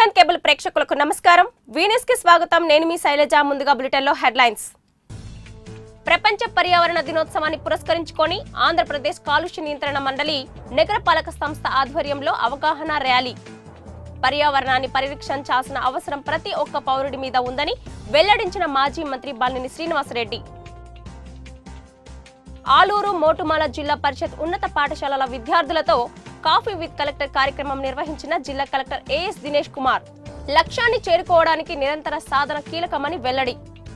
Indian cable ప్రేక్షకులకు నమస్కారం Venus కి స్వాగతం నేను మీ శైలజ ముందుగా బులెటిన్ లో హెడ్లైన్స్ ప్రపంచ పర్యావరణ దినోత్సవాన్ని పురస్కరించుకొని ఆంధ్రప్రదేశ్ కాలుష్య నియంత్రణ మండలి నగరపాలక సంస్థ ఆధ్వర్యంలో అవగాహన ర్యాలీ పర్యావరణాన్ని పరిరక్షించాల్సిన అవసరం ప్రతి ఒక్క పౌరుడి మీద ఉందని వెల్లడించిన మాజీ మంత్రి బాలినేని శ్రీనివాసరెడ్డి ఆలూరు మోటుమాల జిల్లా పరిషత్ ఉన్నత పాఠశాలల విద్యార్థులతో కాఫీ విత్ కలెక్టర్ కార్యక్రమం నిర్వహించిన జిల్లా కలెక్టర్ ఏఎస్ దినేష్ కుమార్ లక్ష్యాన్ని చేరుకోవడానికి నిరంతర సాధన కీలకమని వెల్లడి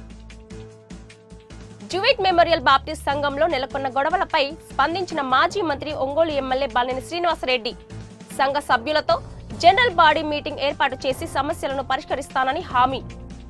జువైట్ మెమోరియల్ బాప్టిస్ట్ సంఘంలో నెలకొన్న గొడవలపై స్పందించిన మాజీ మంత్రి ఒంగోలు ఎమ్మెల్యే బాలినేని శ్రీనివాసరెడ్డి సంఘ సభ్యులతో జనరల్ బాడీ మీటింగ్ ఏర్పాటు చేసి సమస్యలను పరిష్కరిస్తానని హామీ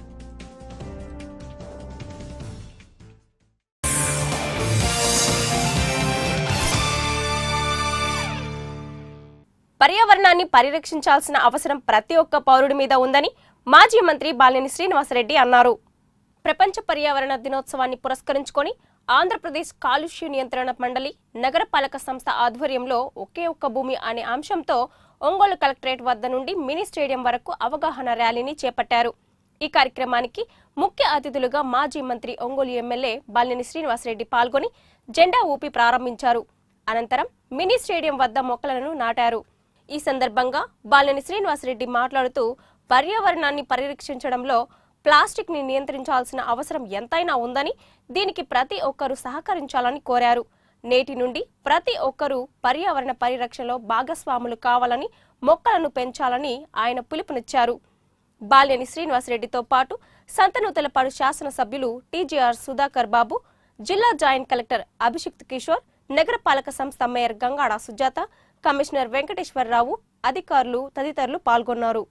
పర్యావరణాన్ని పరిరక్షించాల్సిన అవసరం ప్రతి ఒక్క పౌరుడి మీద ఉందని మాజీ మంత్రి బాలినేని శ్రీనివాసరెడ్డి అన్నారు ప్రపంచ పర్యావరణ దినోత్సవాన్ని పురస్కరించుకొని ఆంధ్రప్రదేశ్ కాలుష్య నియంత్రణ మండలి నగరపాలక సంస్థ ఆధ్వర్యంలో ఒకే ఒక్క భూమి అనే అంశంతో ఒంగోలు కలెక్టరేట్ వద్ద నుండి మినీ స్టేడియం వరకు అవగాహన ర్యాలీని చేపట్టారు ఈ కార్యక్రమానికి ముఖ్య అతిథులుగా మాజీ మంత్రి ఒంగోలు ఎమ్మెల్యే బాలినేని శ్రీనివాసరెడ్డి పాల్గొని జెండా ఊపి ప్రారంభించారు అనంతరం మినీ స్టేడియం వద్ద మొక్కలను నాటారు ఈ సందర్భంగా బాలినేని శ్రీనివాసరెడ్డి మాట్లాడుతూ పర్యావరణాన్ని పరిరక్షించడంలో ప్లాస్టిక్ ని నియంత్రించాల్సిన అవసరం ఎంతైనా ఉందని దీనికి ప్రతి ఒక్కరూ సహకరించాలని కోరారు నేటి నుండి ప్రతి ఒక్కరూ పర్యావరణ పరిరక్షణలో భాగస్వాములు కావాలని మొక్కలను పెంచాలని ఆయన పిలుపునిచ్చారు బాల్యని శ్రీనివాసరెడ్డితో పాటు సంతనూతలపాడు శాసనసభ్యులు టీజీఆర్ సుధాకర్ బాబు జిల్లా జాయింట్ కలెక్టర్ అభిషిక్త్ కిషోర్ నగరపాలక సంస్థ మేయర్ గంగాడ సుజాత కమిషనర్ వెంకటేశ్వరరావు అధికారులు తదితరులు పాల్గొన్నారు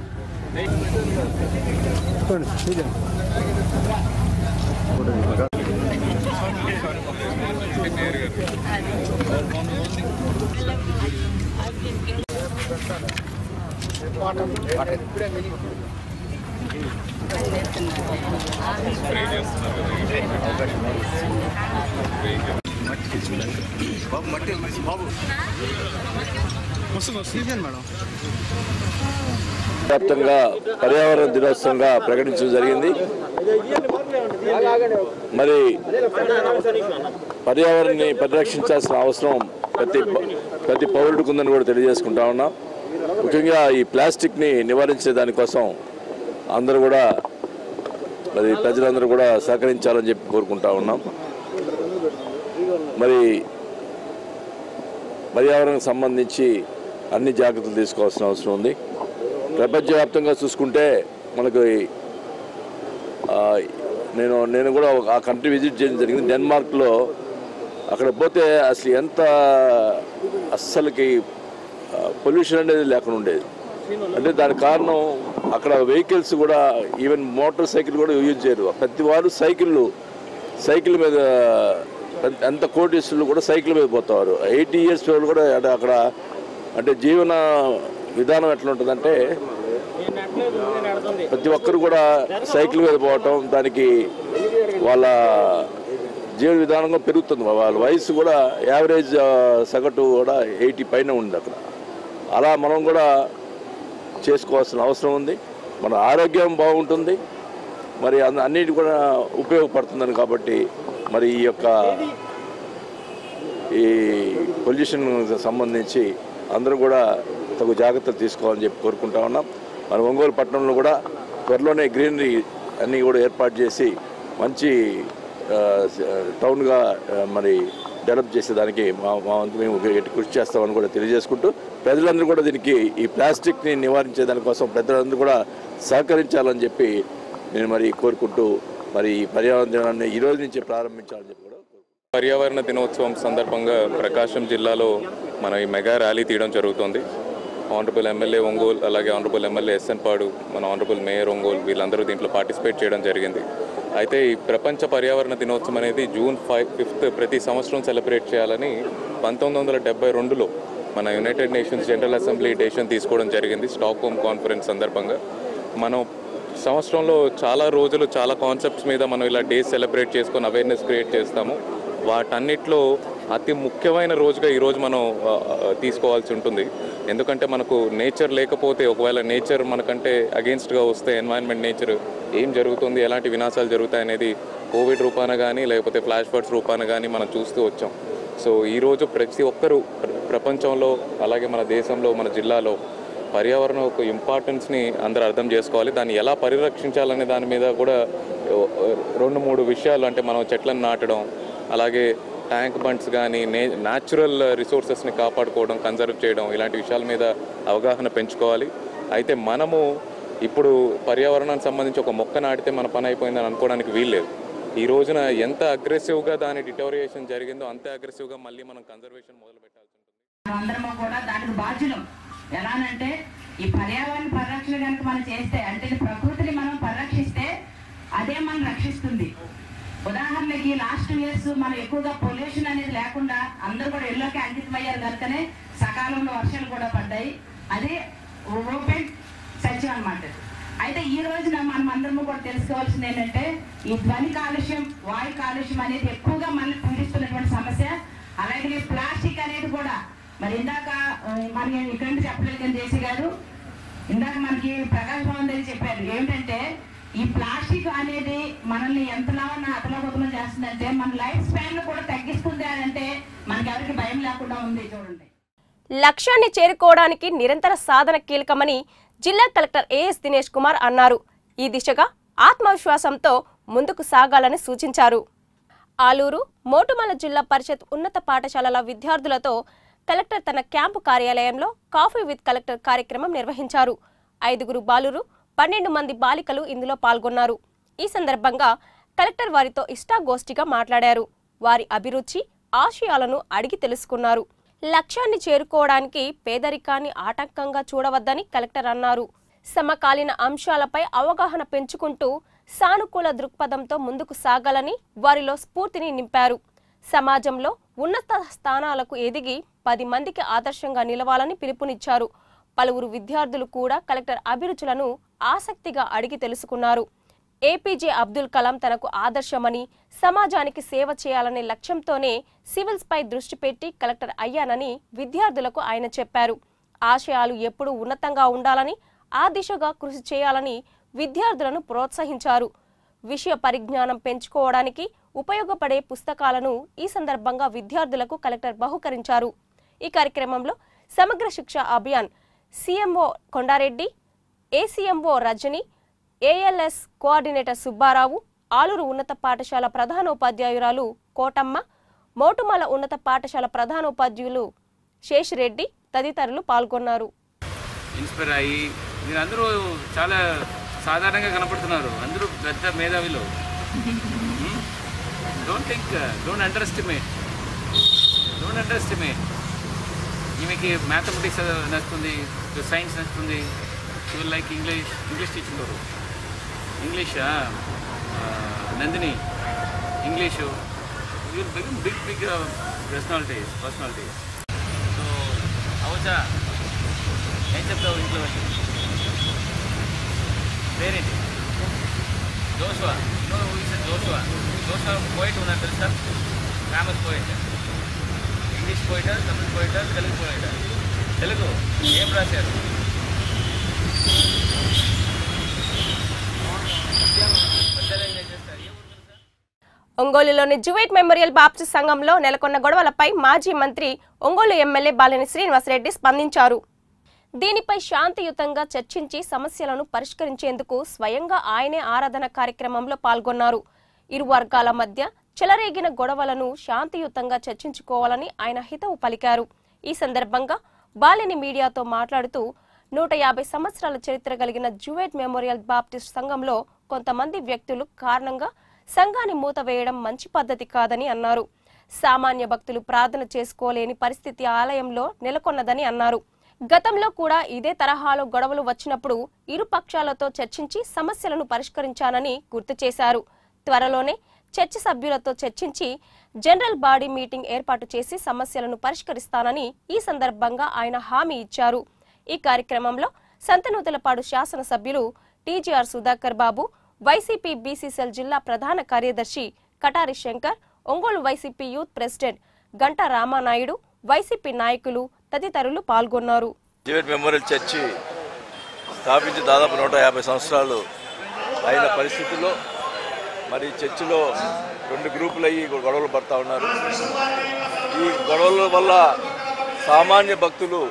వ్యాప్తంగా పర్యావరణ దినోత్సవంగా ప్రకటించడం జరిగింది మరి పర్యావరణాన్ని పరిరక్షించాల్సిన అవసరం ప్రతి ప్రతి పౌరుడికి ఉందని కూడా తెలియజేసుకుంటా ఉన్నాం ముఖ్యంగా ఈ ప్లాస్టిక్ని నివారించే దానికోసం అందరూ కూడా మరి ప్రజలందరూ కూడా సహకరించాలని చెప్పి కోరుకుంటా ఉన్నాం మరి పర్యావరణకు సంబంధించి అన్ని జాగ్రత్తలు తీసుకోవాల్సిన అవసరం ఉంది ప్రపంచవ్యాప్తంగా చూసుకుంటే మనకు ఆ, నేను నేను కూడా ఒక- ఆ కంట్రీ విజిట్ చేయడం జరిగింది డెన్మార్క్లో అక్కడ పోతే అసలు ఎంత అస్సలకి పొల్యూషన్ అనేది లేకుండా ఉండేది అంటే దానికి కారణం అక్కడ వెహికల్స్ కూడా ఈవెన్ మోటార్ సైకిల్ కూడా యూజ్ చేయరు ప్రతి వారు సైకిళ్ళు సైకిల్ మీద ఎంత- ఎంత కోటీసులు కూడా సైకిల్ మీద పోతారు ఎయిటీ ఇయర్స్ వాళ్ళు కూడా అంటే అక్కడ అంటే జీవన విధానం ఎట్లా ఉంటుందంటే ప్రతి ఒక్కరు కూడా సైకిల్ మీద పోవటం దానికి వాళ్ళ జీవన విధానం కూడా పెరుగుతుంది వాళ్ళ వయసు కూడా యావరేజ్ ఆ, సగటు కూడా ఎయిటీ పైన ఉంది అక్కడ అలా మనం కూడా చేసుకోవాల్సిన అవసరం ఉంది మన ఆరోగ్యం బాగుంటుంది మరి అన్ని- అన్నిటి కూడా ఉపయోగపడుతుందని కాబట్టి మరి ఈ యొక్క ఈ పొల్యూషన్ సంబంధించి అందరూ కూడా తగు జాగ్రత్తలు తీసుకోవాలని చెప్పి కోరుకుంటా ఉన్నాం మన ఒంగోలు పట్టణంలో కూడా త్వరలోనే గ్రీనరీ అన్నీ కూడా ఏర్పాటు చేసి మంచి ఆ, స- టౌన్గా ఆ, మరి డెవలప్ చేసేదానికి మా మా వంతు మేము గట్టి కృషి చేస్తామని కూడా తెలియజేసుకుంటూ ప్రజలందరూ కూడా దీనికి ఈ ప్లాస్టిక్ని నివారించే దానికోసం ప్రజలందరూ కూడా సహకరించాలని చెప్పి నేను మరి కోరుకుంటూ మరి ఈ పర్యావరణ దినాన్ని ఈ రోజు నుంచి ప్రారంభించాలని చెప్పి కూడా కోరుకుంటున్నాను. పర్యావరణ దినోత్సవం సందర్భంగా ప్రకాశం జిల్లాలో మన ఈ మెగా ర్యాలీ తీయడం జరుగుతుంది ఆనరబుల్ ఎమ్మెల్యే ఒంగోలు అలాగే ఆనరబుల్ ఎమ్మెల్యే ఎస్ఎన్ పాడు మన ఆనరబుల్ మేయర్ ఒంగోలు వీళ్ళందరూ దీంట్లో పార్టిసిపేట్ చేయడం జరిగింది అయితే ఈ ప్రపంచ పర్యావరణ దినోత్సవం అనేది జూన్ ఫైవ్ ఫిఫ్త్ ప్రతి సంవత్సరం సెలబ్రేట్ చేయాలని పంతొమ్మిది వందల డెబ్బై రెండులో మన United Nations General Assembly decision తీసుకోవడం జరిగింది స్టాక్ హోమ్ కాన్ఫరెన్స్ సందర్భంగా మనం సంవత్సరంలో చాలా రోజులు చాలా కాన్సెప్ట్స్ మీద మనం ఇలా డేస్ సెలబ్రేట్ చేసుకొని అవేర్నెస్ క్రియేట్ చేస్తాము వాటన్నిటిలో అతి ముఖ్యమైన రోజుగా ఈరోజు మనం ఆ, ఆ, తీసుకోవాల్సి ఉంటుంది ఎందుకంటే మనకు నేచర్ లేకపోతే ఒకవేళ నేచర్ మనకంటే అగేన్స్ట్గా వస్తే ఎన్వైరన్మెంట్ నేచర్ ఏం జరుగుతుంది ఎలాంటి వినాశాలు జరుగుతాయి అనేది కోవిడ్ రూపాన కానీ లేకపోతే ఫ్లాష్ ఫ్లడ్స్ రూపాన కానీ మనం చూస్తూ వచ్చాం సో ఈరోజు ప్రతి ఒక్కరూ ప్ర- ప్రపంచంలో అలాగే మన దేశంలో మన జిల్లాలో పర్యావరణం ఒక ఇంపార్టెన్స్ని అందరూ అర్థం చేసుకోవాలి దాన్ని ఎలా పరిరక్షించాలనే దాని మీద కూడా ఓ, ఓ, రెండు మూడు విషయాలు అంటే మనం చెట్లను నాటడం అలాగే ట్యాంక్ బండ్స్ కానీ నే న్యాచురల్ రిసోర్సెస్ని కాపాడుకోవడం కన్జర్వ్ చేయడం ఇలాంటి విషయాల మీద అవగాహన పెంచుకోవాలి అయితే మనము ఇప్పుడు పర్యావరణానికి సంబంధించి ఒక మొక్క నాటితే మన పని అయిపోయిందని అనుకోవడానికి వీల్లేదు ఈ రోజున ఎంత అగ్రెసివ్గా దాని డిటోరియేషన్ జరిగిందో అంతే అగ్రెసివ్గా మళ్ళీ మనం కన్జర్వేషన్ మొదలు పెట్టాల్సి ఉంటుంది అందరము కూడా దానికి బాధ్యులం ఎలానంటే ఈ పర్యావరణ పరిరక్షణ కనుక మనం చేస్తే అంటే ఈ ప్రకృతిని మనం పరిరక్షిస్తే అదే మనం రక్షిస్తుంది ఉదాహరణకి లాస్ట్ ఇయర్స్ మనం ఎక్కువగా పొల్యూషన్ అనేది లేకుండా అందరూ కూడా ఇళ్ళకి అంకితమయ్యారు కనుకనే సకాలంలో వర్షాలు కూడా పడ్డాయి అదే ఓపెన్ సత్యం అన్నమాట అయితే ఈ రోజున మనం అందరము కూడా తెలుసుకోవాల్సింది ఏంటంటే ఈ ధ్వని కాలుష్యం వాయు కాలుష్యం అనేది ఎక్కువగా మనల్ని పీడిస్తున్నటువంటి సమస్య అలాగే ప్లాస్టిక్ అనేది కూడా మరి ఇందాక ఆ, మనకి ఇక్కడ నుంచి చెప్పలేదు కానీ జేసీ గారు ఇందాక మనకి ప్రకాష్ భవన్ దగ్గర చెప్పారు ఏమిటంటే ఈ ప్లాస్టిక్ అనేది మనల్ని ఎంతలా ఉన్నా అతలగతలం చేస్తుందంటే మన లైఫ్ స్పాన్ కూడా తగ్గిస్తుంది అని అంటే మనకి ఎవరికి భయం లేకుండా ఉంది చూడండి లక్ష్యాన్ని చేరుకోవడానికి నిరంతర సాధన కీలకమని జిల్లా కలెక్టర్ ఏఎస్ దినేష్ కుమార్ అన్నారు ఈ దిశగా ఆత్మవిశ్వాసంతో ముందుకు సాగాలని సూచించారు ఆలూరు మోటుమల జిల్లా పరిషత్ ఉన్నత పాఠశాలల విద్యార్థులతో కలెక్టర్ తన క్యాంపు కార్యాలయంలో కాఫీ విత్ కలెక్టర్ కార్యక్రమం నిర్వహించారు ఐదుగురు బాలురు పన్నెండు మంది బాలికలు ఇందులో పాల్గొన్నారు ఈ సందర్భంగా కలెక్టర్ వారితో ఇష్టాగోష్ఠిగా మాట్లాడారు వారి అభిరుచి ఆశయాలను అడిగి తెలుసుకున్నారు లక్ష్యాన్ని చేరుకోవడానికి పేదరికాన్ని ఆటంకంగా చూడవద్దని కలెక్టర్ అన్నారు సమకాలీన అంశాలపై అవగాహన పెంచుకుంటూ సానుకూల దృక్పథంతో ముందుకు సాగాలని వారిలో స్ఫూర్తిని నింపారు సమాజంలో ఉన్నత స్థానాలకు ఎదిగి పది మందికి ఆదర్శంగా నిలవాలని పిలుపునిచ్చారు పలువురు విద్యార్థులు కూడా కలెక్టర్ అభిరుచులను ఆసక్తిగా అడిగి తెలుసుకున్నారు ఏపీజే అబ్దుల్ కలాం తనకు ఆదర్శమని సమాజానికి సేవ చేయాలనే లక్ష్యంతోనే సివిల్స్ పై దృష్టి పెట్టి కలెక్టర్ అయ్యానని విద్యార్థులకు ఆయన చెప్పారు ఆశయాలు ఎప్పుడూ ఉన్నతంగా ఉండాలని ఆ దిశగా కృషి చేయాలని విద్యార్థులను ప్రోత్సహించారు విషయ పరిజ్ఞానం పెంచుకోవడానికి ఉపయోగపడే పుస్తకాలను ఈ సందర్భంగా విద్యార్థులకు కలెక్టర్ బహుకరించారు ఈ కార్యక్రమంలో Samagra Shiksha Abhiyan CMO Kondareddy ACMO Rajani ALS coordinator Subbarao Aluru ఉన్నత పాఠశాల ప్రధానోపాధ్యాయురాలు కోటమ్మ మోటుమల ఉన్నత పాఠశాల ప్రధానోపాధ్యాయులు శేషిరెడ్డి తదితరులు పాల్గొన్నారు ఇన్స్పైర్ అయ్యి మీరు అందరూ చాలా సాధారణంగా కనపడుతున్నారు అందరూ పెద్ద మేధావిలో don't think don't underestimate don't underestimate ఈమెకి మ్యాథమెటిక్స్ నచ్చుతుంది సైన్స్ నచ్చుతుంది you like English English teaching గారు ఇంగ్లీషా Nandini English you big big big personalities personalities so అవచ్చా ఏం చెప్తావు ఇంట్లో వచ్చి పేరేంటి Jashuva no is Jashuva Jashuva poet ఉన్నారు తెలుసా ఫేమస్ పోయిట్ ఇంగ్లీష్ పోయిటా తమిళ పోయిటా తెలుగు పోయిటా తెలుగు ఏం రాశారు మధ్యాహ్నం ఏం చేస్తారు ఏ ఊరు తెలుసా ఒంగోలులోని జువైట్ మెమోరియల్ బాప్టిస్ట్ సంఘంలో నెలకొన్న గొడవలపై మాజీ మంత్రి ఒంగోలు ఎమ్మెల్యే బాలిని శ్రీనివాసరెడ్డి స్పందించారు దీనిపై శాంతియుతంగా చర్చించి సమస్యలను పరిష్కరించేందుకు స్వయంగా ఆయనే ఆరాధన కార్యక్రమంలో పాల్గొన్నారు ఇరు వర్గాల మధ్య చెలరేగిన గొడవలను శాంతియుతంగా చర్చించుకోవాలని ఆయన హితవు పలికారు ఈ సందర్భంగా బాలిని మీడియాతో మాట్లాడుతూ నూట యాభై సంవత్సరాల చరిత్ర కలిగిన జువైట్ మెమోరియల్ బాప్టిస్ట్ సంఘంలో కొంతమంది వ్యక్తులు కారణంగా సంఘాన్ని మూతవేయడం మంచి పద్ధతి కాదని అన్నారు సామాన్య భక్తులు ప్రార్థన చేసుకోలేని పరిస్థితి ఆలయంలో నెలకొన్నదని అన్నారు గతంలో కూడా ఇదే తరహాలో గొడవలు వచ్చినప్పుడు ఇరు పక్షాలతో చర్చించి సమస్యలను పరిష్కరించానని గుర్తు చేశారు త్వరలోనే చర్చ సభ్యులతో చర్చించి జనరల్ బాడీ మీటింగ్ ఏర్పాటు చేసి సమస్యలను పరిష్కరిస్తానని ఈ సందర్భంగా ఆయన హామీ ఇచ్చారు ఈ కార్యక్రమంలో సంతనూతలపాడు శాసనసభ్యులు TGR Sudhakar Babu YCP BCCL జిల్లా ప్రధాన కార్యదర్శి Katari Shankar Ongole YCP youth president Ganta Ramanaidu YCP నాయకులు తదితరులు పాల్గొన్నారు జీవెట్ మెమోరియల్ చర్చి స్థాపించి దాదాపు నూట యాభై సంవత్సరాలు అయిన పరిస్థితుల్లో మరి చర్చిలో రెండు గ్రూపులు అయ్యి గొడవలు పడతా ఉన్నారు ఈ గొడవల వల్ల సామాన్య భక్తులు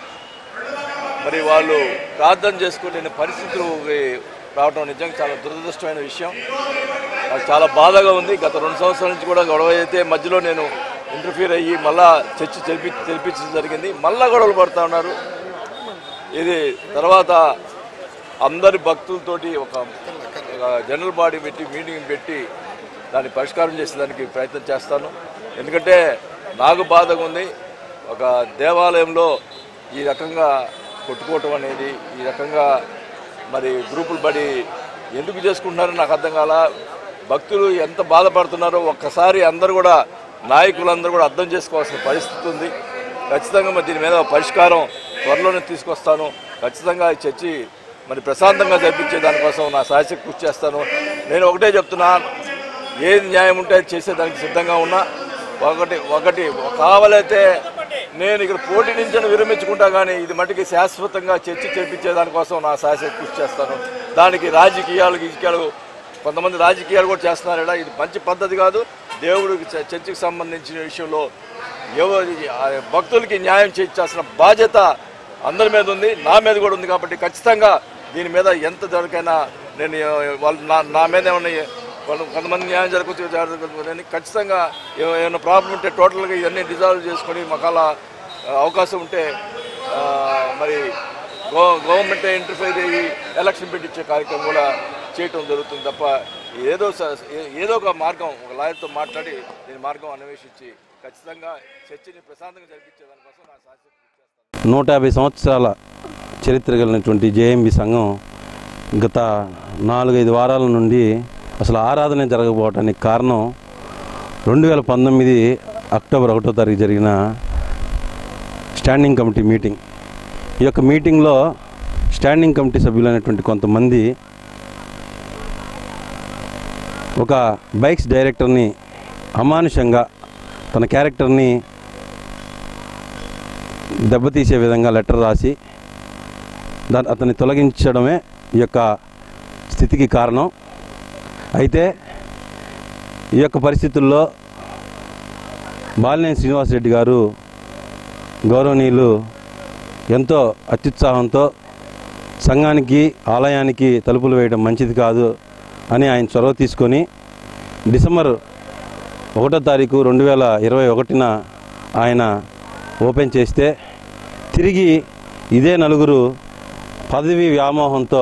మరి వాళ్ళు ప్రార్థన చేసుకునే పరిస్థితులు రావడం నిజంగా చాలా దురదృష్టమైన విషయం నాకు చాలా బాధగా ఉంది గత రెండు సంవత్సరాల నుంచి కూడా గొడవ అయితే మధ్యలో నేను ఇంటర్ఫీర్ అయ్యి మళ్ళా చర్చి తెలిపి తెలిపించడం జరిగింది మళ్ళా గొడవలు పడుతూ ఉన్నారు ఇది తర్వాత అందరి భక్తులతోటి ఒక ఒక జనరల్ బాడీ పెట్టి మీటింగ్ పెట్టి దాన్ని పరిష్కారం చేసేదానికి ప్రయత్నం చేస్తాను ఎందుకంటే నాకు బాధగా ఉంది ఒక దేవాలయంలో ఈ రకంగా కొట్టుకోవటం అనేది ఈ రకంగా మరి గ్రూపులు పడి ఎందుకు చేసుకుంటున్నారో నాకు అర్థం కాల భక్తులు ఎంత బాధపడుతున్నారో ఒక్కసారి అందరూ కూడా నాయకులందరూ కూడా అర్థం చేసుకోవాల్సిన పరిస్థితి ఉంది ఖచ్చితంగా మరి దీని మీద ఒక పరిష్కారం త్వరలోనే తీసుకొస్తాను ఖచ్చితంగా ఈ చర్చి మరి ప్రశాంతంగా జరిపించే దానికోసం నా సాయశక్తి కృషి చేస్తాను నేను ఒకటే చెప్తున్నా ఏది న్యాయం ఉంటే అది చేసేదానికి సిద్ధంగా ఉన్నా ఒకటి ఒకటి కావాలైతే నేను ఇక్కడ పోటీ నుంచి విరమించుకుంటా కానీ ఇది మటుకి శాశ్వతంగా చర్చ చేపించే దానికోసం నా సాయశక్తి కృషి చేస్తాను దానికి రాజకీయాలు గీజకీయాలు కొంతమంది రాజకీయాలు కూడా చేస్తున్నారు ఈడ. ఇది మంచి పద్ధతి కాదు దేవుడికి చ- చర్చికి సంబంధించిన విషయంలో ఎవరి ఆ భక్తులకి న్యాయం చేయించాల్సిన బాధ్యత అందరి మీద ఉంది నా మీద కూడా ఉంది కాబట్టి ఖచ్చితంగా దీని మీద ఎంత జరగైనా నేను ఏ- వాళ్ళు నా నా మీద ఏమన్నా ఏ- వాళ్ళు కొంతమంది న్యాయం జరగచ్చు జరగదు కానీ ఖచ్చితంగా ఏ- ఏమైనా ప్రాబ్లం ఉంటే టోటల్గా ఇవన్నీ డిజాల్వ్ చేసుకొని మాకు అలా ఆ, అవకాశం ఉంటే ఆ, మరి గవ గవర్నమెంట్ ఇంటర్ఫైర్ అయ్యి ఎలక్షన్ పెట్టించే కార్యక్రమం కూడా చేయటం జరుగుతుంది తప్ప ఏదో స- ఏ- ఏదో ఒక మార్గం ఒక లాయర్తో మాట్లాడి దీని మార్గం అన్వేషించి ఖచ్చితంగా చర్చని ప్రశాంతంగా జరిపించే దానికోసం నా శాస్త్ర చేస్తాను నూట యాభై సంవత్సరాల చరిత్ర కలిగినటువంటి జేఎంబి సంఘం గత నాలుగైదు వారాల నుండి అసలు ఆరాధన జరగకపోవటానికి కారణం రెండు వేల పంతొమ్మిది అక్టోబర్ ఒకటో తారీఖు జరిగిన స్టాండింగ్ కమిటీ మీటింగ్ ఈ యొక్క మీటింగ్లో స్టాండింగ్ కమిటీ సభ్యులైనటువంటి కొంతమంది ఒక బైక్స్ డైరెక్టర్ని అమానుషంగా తన క్యారెక్టర్ని దెబ్బతీసే విధంగా లెటర్ రాసి దాన్ని అతన్ని తొలగించడమే ఈ యొక్క స్థితికి కారణం అయితే ఈ యొక్క పరిస్థితుల్లో బాలినేని శ్రీనివాసరెడ్డి గారు గౌరవనీయులు ఎంతో అత్యుత్సాహంతో సంఘానికి ఆలయానికి తలుపులు వేయడం మంచిది కాదు అని ఆయన చొరవ తీసుకొని డిసెంబర్ ఒకటో తారీఖు రెండు వేల ఇరవై ఒకటిన ఆయన ఓపెన్ చేస్తే తిరిగి ఇదే నలుగురు పదవి వ్యామోహంతో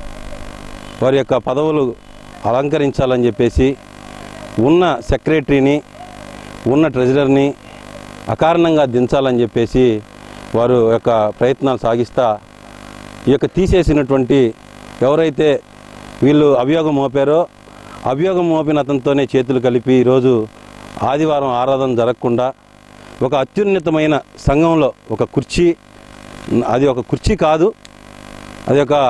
వారి యొక్క పదవులు అలంకరించాలని చెప్పేసి ఉన్న సెక్రటరీని ఉన్న ట్రెజరర్ని అకారణంగా దించాలని చెప్పేసి వారు యొక్క ప్రయత్నాలు సాగిస్తా ఈ యొక్క తీసేసినటువంటి ఎవరైతే వీళ్ళు అభియోగం మోపారో అభియోగం మోపిన అతనితోనే చేతులు కలిపి ఈరోజు ఆదివారం ఆరాధన జరగకుండా ఒక అత్యున్నతమైన సంఘంలో ఒక కుర్చీ అది ఒక కుర్చీ కాదు అది ఒక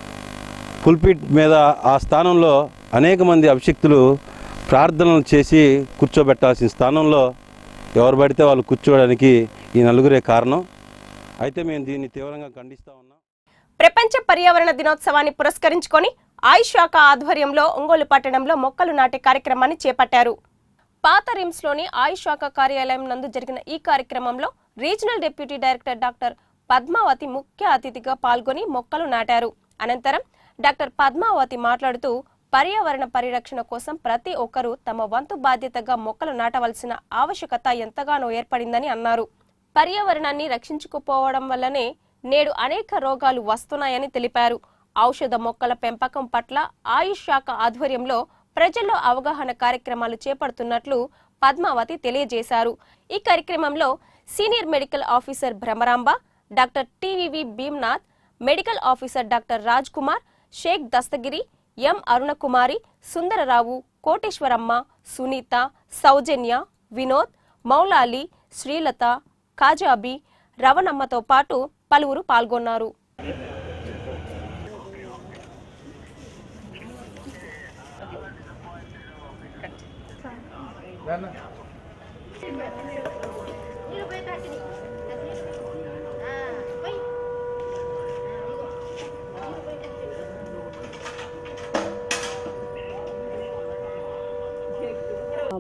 పుల్పిట్ మీద ఆ స్థానంలో అనేక మంది అభిషక్తులు ప్రార్థనలు చేసి కూర్చోబెట్టాల్సిన స్థానంలో ఎవరు పడితే వాళ్ళు కూర్చోవడానికి ఈ నలుగురే కారణం అయితే మేము దీన్ని తీవ్రంగా ఖండిస్తా ఉన్నాం ప్రపంచ పర్యావరణ దినోత్సవాన్ని పురస్కరించుకొని ఆయుష్ శాఖ ఆధ్వర్యంలో ఒంగోలు పట్టణంలో మొక్కలు నాటే కార్యక్రమాన్ని చేపట్టారు పాత రిమ్స్లోని ఆయుష్ శాఖ కార్యాలయం నందు జరిగిన ఈ కార్యక్రమంలో regional deputy director doctor Padmavathi ముఖ్య అతిథిగా పాల్గొని మొక్కలు నాటారు అనంతరం డాక్టర్ పద్మావతి మాట్లాడుతూ పర్యావరణ పరిరక్షణ కోసం ప్రతి ఒక్కరూ తమ వంతు బాధ్యతగా మొక్కలు నాటవలసిన ఆవశ్యకత ఎంతగానో ఏర్పడిందని అన్నారు పర్యావరణాన్ని రక్షించుకుపోవడం వల్లనే నేడు అనేక రోగాలు వస్తున్నాయని తెలిపారు ఔషధ మొక్కల పెంపకం పట్ల ఆయుష్ శాఖ ఆధ్వర్యంలో ప్రజల్లో అవగాహన కార్యక్రమాలు చేపడుతున్నట్లు పద్మావతి తెలియజేశారు ఈ కార్యక్రమంలో senior medical officer Bhramaramba doctor TVV Bheemnath medical officer doctor Raj Kumar Shaik Dastagiri M Arunakumari Sundararao Koteswaramma Sunitha Soujanya Vinod Moulali Srilatha Kajabi రవణమ్మతో పాటు పలువురు పాల్గొన్నారు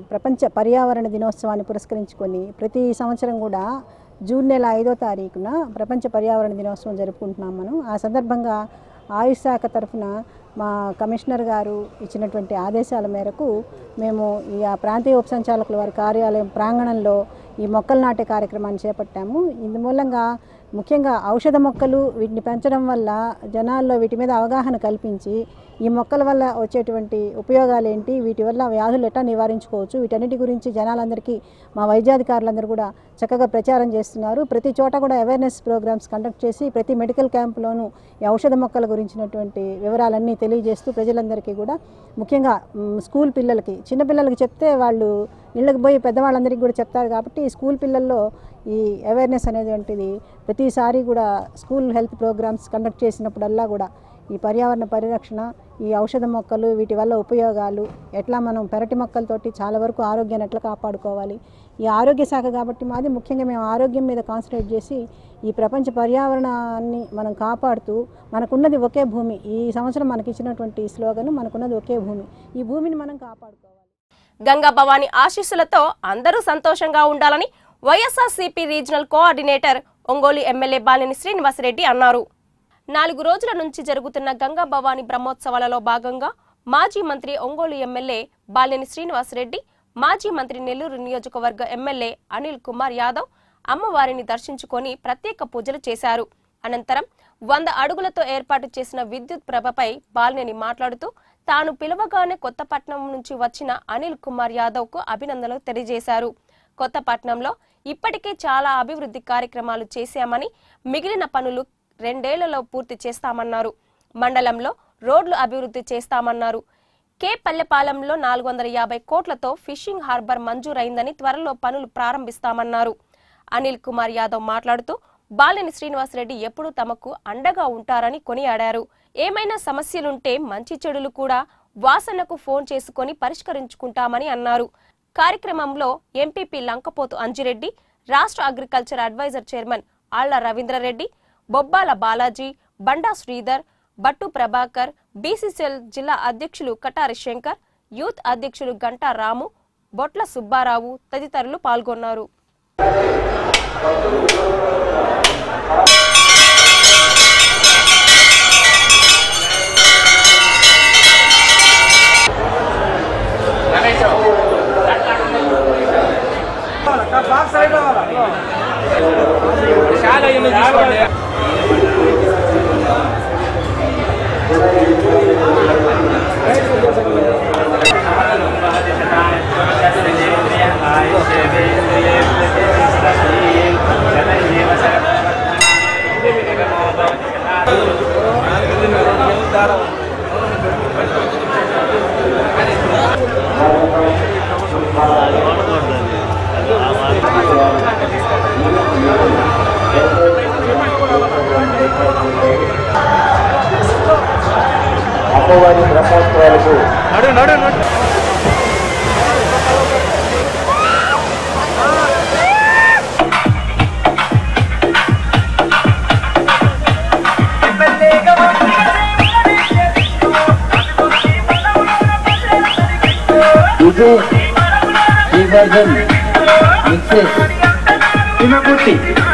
ప్రపంచ పర్యావరణ దినోత్సవాన్ని పురస్కరించుకొని ప్రతి సంవత్సరం కూడా జూన్ నెల ఐదో తారీఖున ప్రపంచ పర్యావరణ దినోత్సవం జరుపుకుంటున్నాం మనం ఆ సందర్భంగా ఆయుష్ శాఖ తరఫున మా కమిషనర్ గారు ఇచ్చినటువంటి ఆదేశాల మేరకు మేము ఈ ఆ ప్రాంతీయ ఉప సంచాలకుల వారి కార్యాలయం ప్రాంగణంలో ఈ మొక్కలు నాటే కార్యక్రమాన్ని చేపట్టాము ఇందు మూలంగా ముఖ్యంగా ఔషధ మొక్కలు వీటిని పెంచడం వల్ల జనాల్లో వీటి మీద అవగాహన కల్పించి ఈ మొక్కల వల్ల వచ్చేటువంటి ఉపయోగాలు ఏంటి వీటి వల్ల వ్యాధులు ఎట్లా నివారించుకోవచ్చు వీటన్నిటి గురించి జనాలందరికీ మా వైద్యాధికారులందరూ కూడా చక్కగా ప్రచారం చేస్తున్నారు ప్రతి చోట కూడా అవేర్నెస్ ప్రోగ్రామ్స్ కండక్ట్ చేసి ప్రతి మెడికల్ క్యాంపులోనూ ఈ ఔషధ మొక్కల గురించినటువంటి వివరాలన్నీ తెలియజేస్తూ ప్రజలందరికీ కూడా ముఖ్యంగా మ్, స్కూల్ పిల్లలకి చిన్నపిల్లలకి చెప్తే వాళ్ళు ఇళ్ళకి పోయి పెద్దవాళ్ళందరికీ కూడా చెప్తారు కాబట్టి ఈ స్కూల్ పిల్లల్లో ఈ అవేర్నెస్ అనేటువంటిది ప్రతిసారి కూడా స్కూల్ హెల్త్ ప్రోగ్రామ్స్ కండక్ట్ చేసినప్పుడల్లా కూడా ఈ పర్యావరణ పరిరక్షణ ఈ ఔషధ మొక్కలు వీటి వల్ల ఉపయోగాలు ఎట్లా మనం పెరటి మొక్కలతోటి చాలా వరకు ఆరోగ్యాన్ని ఎట్లా కాపాడుకోవాలి ఈ ఆరోగ్య శాఖ కాబట్టి మాది ముఖ్యంగా మేము ఆరోగ్యం మీద కాన్సన్ట్రేట్ చేసి ఈ ప్రపంచ పర్యావరణాన్ని మనం కాపాడుతూ మనకున్నది ఒకే భూమి ఈ సంవత్సరం మనకి ఇచ్చినటువంటి స్లోగన్ మనకున్నది ఒకే భూమి ఈ భూమిని మనం కాపాడుకోవాలి గంగా భవాని ఆశీస్సులతో అందరూ సంతోషంగా ఉండాలని YSRCP regional coordinator Ongole MLA Balineni Srinivasareddy అన్నారు నాలుగు రోజుల నుంచి జరుగుతున్న గంగా భవాని బ్రహ్మోత్సవాలలో భాగంగా మాజీ మంత్రి ఒంగోలు ఎమ్మెల్యే బాలిని శ్రీనివాసరెడ్డి మాజీ మంత్రి నెల్లూరు నియోజకవర్గ ఎమ్మెల్యే అనిల్ కుమార్ యాదవ్ అమ్మవారిని దర్శించుకొని ప్రత్యేక పూజలు చేశారు అనంతరం వంద అడుగులతో ఏర్పాటు చేసిన విద్యుత్ ప్రభపై బాలినేని మాట్లాడుతూ తాను పిలవగానే కొత్తపట్నం నుంచి వచ్చిన అనిల్ కుమార్ యాదవ్ కు అభినందనలు తెలియజేశారు కొత్తపట్నంలో ఇప్పటికే చాలా అభివృద్ధి కార్యక్రమాలు చేశామని మిగిలిన పనులు రెండేళ్లలో పూర్తి చేస్తామన్నారు మండలంలో రోడ్లు అభివృద్ధి చేస్తామన్నారు కే పల్లెపాలెంలో నాలుగు వందల యాభై కోట్లతో ఫిషింగ్ హార్బర్ మంజూరైందని త్వరలో పనులు ప్రారంభిస్తామన్నారు అనిల్ కుమార్ యాదవ్ మాట్లాడుతూ బాలిని శ్రీనివాసరెడ్డి ఎప్పుడూ తమకు అండగా ఉంటారని కొనియాడారు ఏమైనా సమస్యలుంటే మంచి చెడులు కూడా వాసనకు ఫోన్ చేసుకొని పరిష్కరించుకుంటామని అన్నారు కార్యక్రమంలో ఎంపీపీ లంకపోతు అంజిరెడ్డి రాష్ట్ర agriculture adviser chairman Alla Raveendrareddy Bobbala Balaji Banda Sridhar Battu Prabhakar BCCL జిల్లా అధ్యక్షులు కటారి శంకర్ యూత్ అధ్యక్షులు గంటా రాము బొట్ల సుబ్బారావు తదితరులు పాల్గొన్నారు అమ్మవారి బ్రహ్మోత్సవాలకు ఇది శ్రీవర్ధన్ మిక్సెస్ తినకుట్టి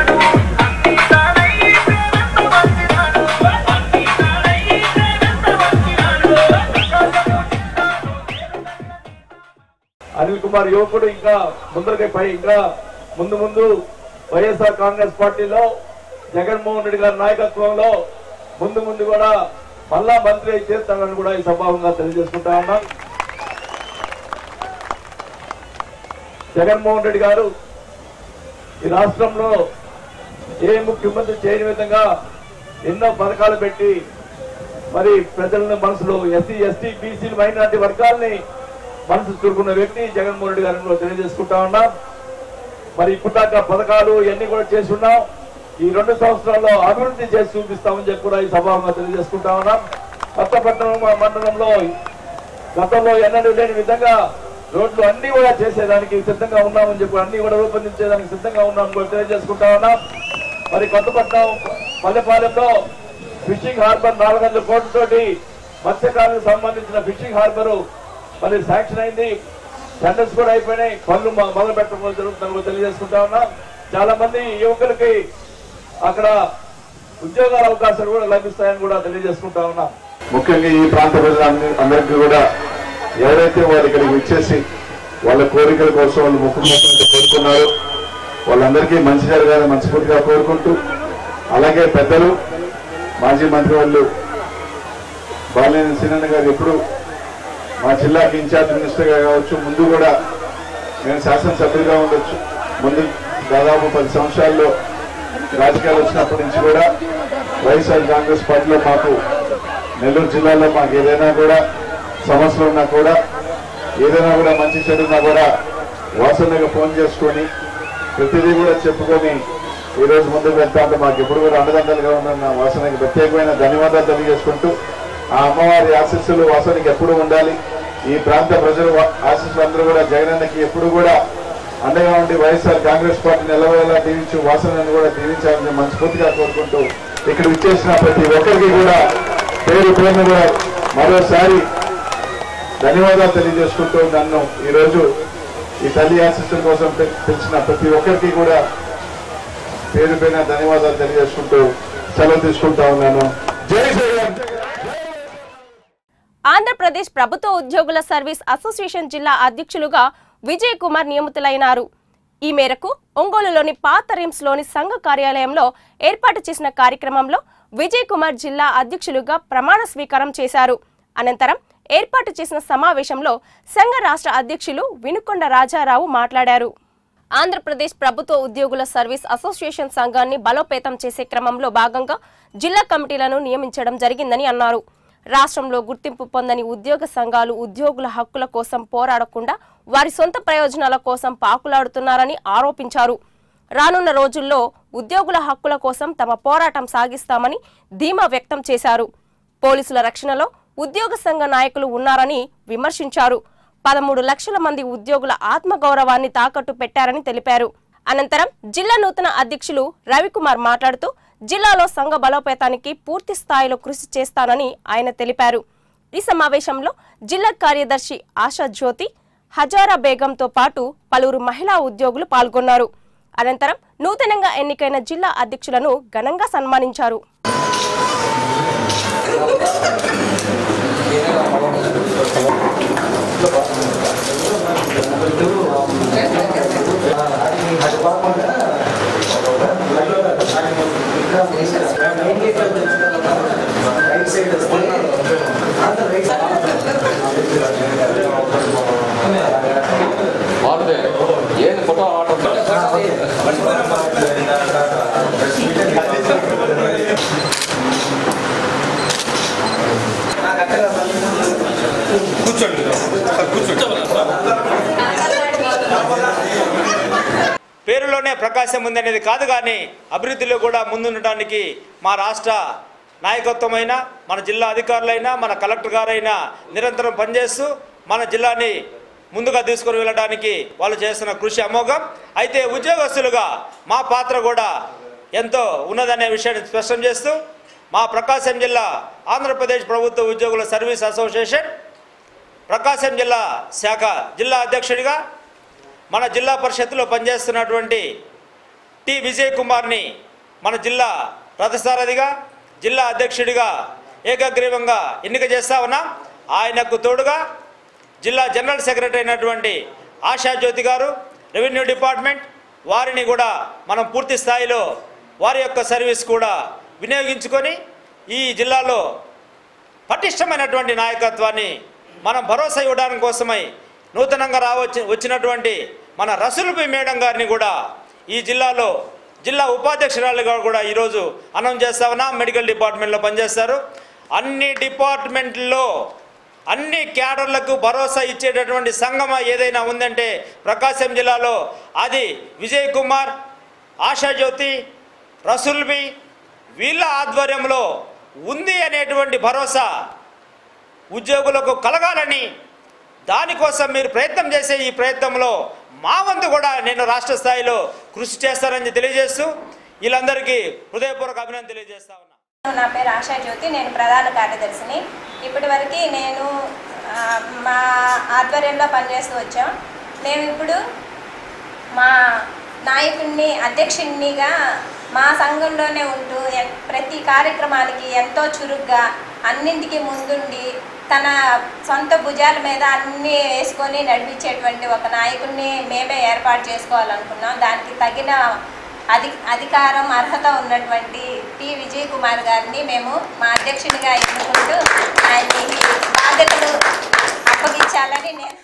అనిల్ కుమార్ యువకుడు ఇంకా ముందరకి పై ఇంకా ముందు ముందు వైఎస్ఆర్ కాంగ్రెస్ పార్టీలో జగన్మోహన్ రెడ్డి గారి నాయకత్వంలో ముందు ముందు కూడా మళ్ళా మంత్రి అయి చేస్తానని కూడా ఈ సభావంగా తెలియజేసుకుంటా ఉన్నాం జగన్మోహన్ రెడ్డి గారు ఈ రాష్ట్రంలో ఏ ముఖ్యమంత్రి చేయని విధంగా ఎన్నో పథకాలు పెట్టి మరి ప్రజలను మనసులో ఎస్సీ ఎస్టీ బీసీ మైనార్టీ వర్గాల్ని మనసు చూరుకున్న వ్యక్తి జగన్మోహన్ రెడ్డి గారిని కూడా తెలియజేసుకుంటా ఉన్నాం మరి ఇప్పుడు దాకా పథకాలు ఇవన్నీ కూడా చేసి ఉన్నాం ఈ రెండు సంవత్సరాల్లో అభివృద్ధి చేసి చూపిస్తామని చెప్పి కూడా ఈ సభాగా తెలియజేసుకుంటా ఉన్నాం కొత్తపట్నం మండలంలో గతంలో ఎన్నడూ లేని విధంగా రోడ్లు అన్ని కూడా చేసేదానికి సిద్ధంగా ఉన్నామని చెప్పి అన్ని కూడా రూపొందించేదానికి సిద్ధంగా ఉన్నామని కూడా తెలియజేసుకుంటా ఉన్నాం మరి కొత్తపట్నం పల్లెపాలెంలో ఫిషింగ్ హార్బర్ నాలుగు వందల కోట్లతోటి మత్స్యకారులకు సంబంధించిన ఫిషింగ్ హార్బర్ మరి శాంక్షన్ అయింది టెండర్స్ కూడా అయిపోయినాయి పనులు మొ- మొదలు పెట్టడం జరుగుతుందని కూడా తెలియజేసుకుంటా ఉన్నాం చాలా మంది యువకులకి అక్కడ ఉద్యోగాల అవకాశాలు కూడా లభిస్తాయని కూడా తెలియజేసుకుంటా ఉన్నాం ముఖ్యంగా ఈ ప్రాంత ప్రజలందరి- అందరికీ కూడా ఎవరైతే వాళ్ళు ఇక్కడికి వచ్చేసి వాళ్ళ కోరికల కోసం వాళ్ళు ముఖ్యమంత్రి కోరుకున్నారు వాళ్ళందరికీ మంచి జరగాలని మనస్ఫూర్తిగా కోరుకుంటూ అలాగే పెద్దలు మాజీ మంత్రి వాళ్ళు బాలినేని సీనన్న గారు ఎప్పుడు మా జిల్లాకి ఇన్ఛార్జ్ మినిస్టర్గా కావచ్చు ముందు కూడా నేను శాసనసభ్యులుగా ఉండొచ్చు ముందు దాదాపు పది సంవత్సరాల్లో రాజకీయాలు వచ్చినప్పటి నుంచి కూడా వైఎస్ఆర్ కాంగ్రెస్ పార్టీలో మాకు నెల్లూరు జిల్లాలో మాకు ఏదైనా కూడా సమస్యలు ఉన్నా కూడా ఏదైనా కూడా మంచి చెడున్నా కూడా వాసనగా ఫోన్ చేసుకొని ప్రతిదీ కూడా చెప్పుకొని ఈ రోజు ముందుకు వెళ్తా ఉంటే మాకు ఎప్పుడు కూడా అండదండలుగా ఉన్న వాసనకి ప్రత్యేకమైన ధన్యవాదాలు తెలియజేసుకుంటూ ఆ అమ్మవారి ఆశీస్సులు వాసనకి ఎప్పుడు ఉండాలి ఈ ప్రాంత ప్రజలు వా- ఆశీస్సులు అందరూ కూడా జగనన్నకి ఎప్పుడు కూడా అండగా ఉండి వైఎస్ఆర్ కాంగ్రెస్ పార్టీ నిలవేలా దీవించు వాసనను కూడా దీవించాలని మనస్ఫూర్తిగా కోరుకుంటూ ఇక్కడ విచ్చేసిన ప్రతి ఒక్కరికి కూడా పేరు పేరును కూడా మరోసారి ధన్యవాదాలు తెలియజేసుకుంటూ నన్ను ఈరోజు ఈ తల్లి ఆశీస్సుల కోసం పిల్- పిలిచిన ప్రతి ఒక్కరికి కూడా పేరు పేరున ధన్యవాదాలు తెలియజేసుకుంటూ సెలవు తీసుకుంటా ఉన్నాను జై శ్రీరామ్ ఆంధ్రప్రదేశ్ ప్రభుత్వ ఉద్యోగుల సర్వీస్ అసోసియేషన్ జిల్లా అధ్యక్షులుగా విజయ్ కుమార్ నియమితులైనారు ఈ మేరకు ఒంగోలులోని పాత రిమ్స్లోని సంఘ కార్యాలయంలో ఏర్పాటు చేసిన కార్యక్రమంలో విజయ్ కుమార్ జిల్లా అధ్యక్షులుగా ప్రమాణ స్వీకారం చేశారు అనంతరం ఏర్పాటు చేసిన సమావేశంలో సంఘ రాష్ట్ర అధ్యక్షులు వినుకొండ రాజారావు మాట్లాడారు ఆంధ్రప్రదేశ్ ప్రభుత్వ ఉద్యోగుల సర్వీస్ అసోసియేషన్ సంఘాన్ని బలోపేతం చేసే క్రమంలో భాగంగా జిల్లా కమిటీలను నియమించడం జరిగిందని అన్నారు రాష్ట్రంలో గుర్తింపు పొందని ఉద్యోగ సంఘాలు ఉద్యోగుల హక్కుల కోసం పోరాడకుండా వారి సొంత ప్రయోజనాల కోసం పాకులాడుతున్నారని ఆరోపించారు రానున్న రోజుల్లో ఉద్యోగుల హక్కుల కోసం తమ పోరాటం సాగిస్తామని ధీమా వ్యక్తం చేశారు పోలీసుల రక్షణలో ఉద్యోగ సంఘ నాయకులు ఉన్నారని విమర్శించారు పదమూడు లక్షల మంది ఉద్యోగుల ఆత్మగౌరవాన్ని తాకట్టు పెట్టారని తెలిపారు అనంతరం జిల్లా నూతన అధ్యక్షులు రవికుమార్ మాట్లాడుతూ జిల్లాలో సంఘ బలోపేతానికి పూర్తి స్థాయిలో కృషి చేస్తానని ఆయన తెలిపారు ఈ సమావేశంలో జిల్లా కార్యదర్శి ఆశా జ్యోతి హజారా బేగంతో పాటు పలువురు మహిళా ఉద్యోగులు పాల్గొన్నారు అనంతరం నూతనంగా ఎన్నికైన జిల్లా అధ్యక్షులను ఘనంగా సన్మానించారు పేరులోనే ప్రకాశం ఉందనేది కాదు కానీ అభివృద్ధిలో కూడా ముందుండటానికి మా రాష్ట్ర నాయకత్వమైన మన జిల్లా అధికారులైనా మన కలెక్టర్ గారైనా నిరంతరం పనిచేస్తూ మన జిల్లాని ముందుగా తీసుకొని వెళ్ళడానికి వాళ్ళు చేస్తున్న కృషి అమోఘం అయితే ఉద్యోగస్తులుగా మా పాత్ర కూడా ఎంతో ఉన్నదనే విషయాన్ని స్పష్టం చేస్తూ మా ప్రకాశం జిల్లా ఆంధ్రప్రదేశ్ ప్రభుత్వ ఉద్యోగుల సర్వీస్ అసోసియేషన్ ప్రకాశం జిల్లా శాఖ జిల్లా అధ్యక్షుడిగా మన జిల్లా పరిషత్తులో పనిచేస్తున్నటువంటి టి విజయ్ కుమార్ని మన జిల్లా రథసారథిగా జిల్లా అధ్యక్షుడిగా ఏకగ్రీవంగా ఎన్నిక చేస్తా ఉన్నాం ఆయనకు తోడుగా జిల్లా జనరల్ సెక్రటరీ అయినటువంటి ఆశా జ్యోతి గారు రెవెన్యూ డిపార్ట్మెంట్ వారిని కూడా మనం పూర్తి స్థాయిలో వారి యొక్క సర్వీస్ కూడా వినియోగించుకొని ఈ జిల్లాలో పటిష్టమైనటువంటి నాయకత్వాన్ని మనం భరోసా ఇవ్వడానికి కోసమై నూతనంగా రావచ్చి వచ్చినటువంటి మన రసూలుపి మేడం గారిని కూడా ఈ జిల్లాలో జిల్లా ఉపాధ్యక్షురాలుగా కూడా ఈరోజు అనౌన్స్ చేస్తా ఉన్నాం మెడికల్ డిపార్ట్మెంట్లో పనిచేస్తారు అన్ని డిపార్ట్మెంట్లో అన్ని క్యాడర్లకు భరోసా ఇచ్చేటటువంటి సంగమ ఏదైనా ఉందంటే ప్రకాశం జిల్లాలో అది విజయ్ కుమార్ ఆశాజ్యోతి రసూల్బి వీళ్ళ ఆధ్వర్యంలో ఉంది అనేటువంటి భరోసా ఉద్యోగులకు కలగాలని దానికోసం మీరు ప్రయత్నం చేసే ఈ ప్రయత్నంలో మా వంతు కూడా నేను రాష్ట్ర స్థాయిలో కృషి చేస్తానని తెలియజేస్తూ వీళ్ళందరికీ హృదయపూర్వక అభినందన తెలియజేస్తా ఉన్నా నా పేరు ఆశా జ్యోతి నేను ప్రధాన కార్యదర్శిని ఇప్పటి వరకు నేను ఆ, మా ఆధ్వర్యంలో పనిచేస్తూ వచ్చాం మేము ఇప్పుడు మా నాయకుడిని అధ్యక్షునిగా మా సంఘంలోనే ఉంటూ ఎ- ప్రతి కార్యక్రమానికి ఎంతో చురుగ్గా అన్నింటికి ముందుండి తన సొంత భుజాల మీద అన్నీ వేసుకొని నడిపించేటువంటి ఒక నాయకుడిని మేమే ఏర్పాటు చేసుకోవాలనుకున్నాం దానికి తగిన అధి అధికారం అర్హత ఉన్నటువంటి టి విజయ్ కుమార్ గారిని మేము మా అధ్యక్షునిగా ఎన్నుకుంటూ ఆయన్ని బాధ్యతలు అప్పగించాలని నేను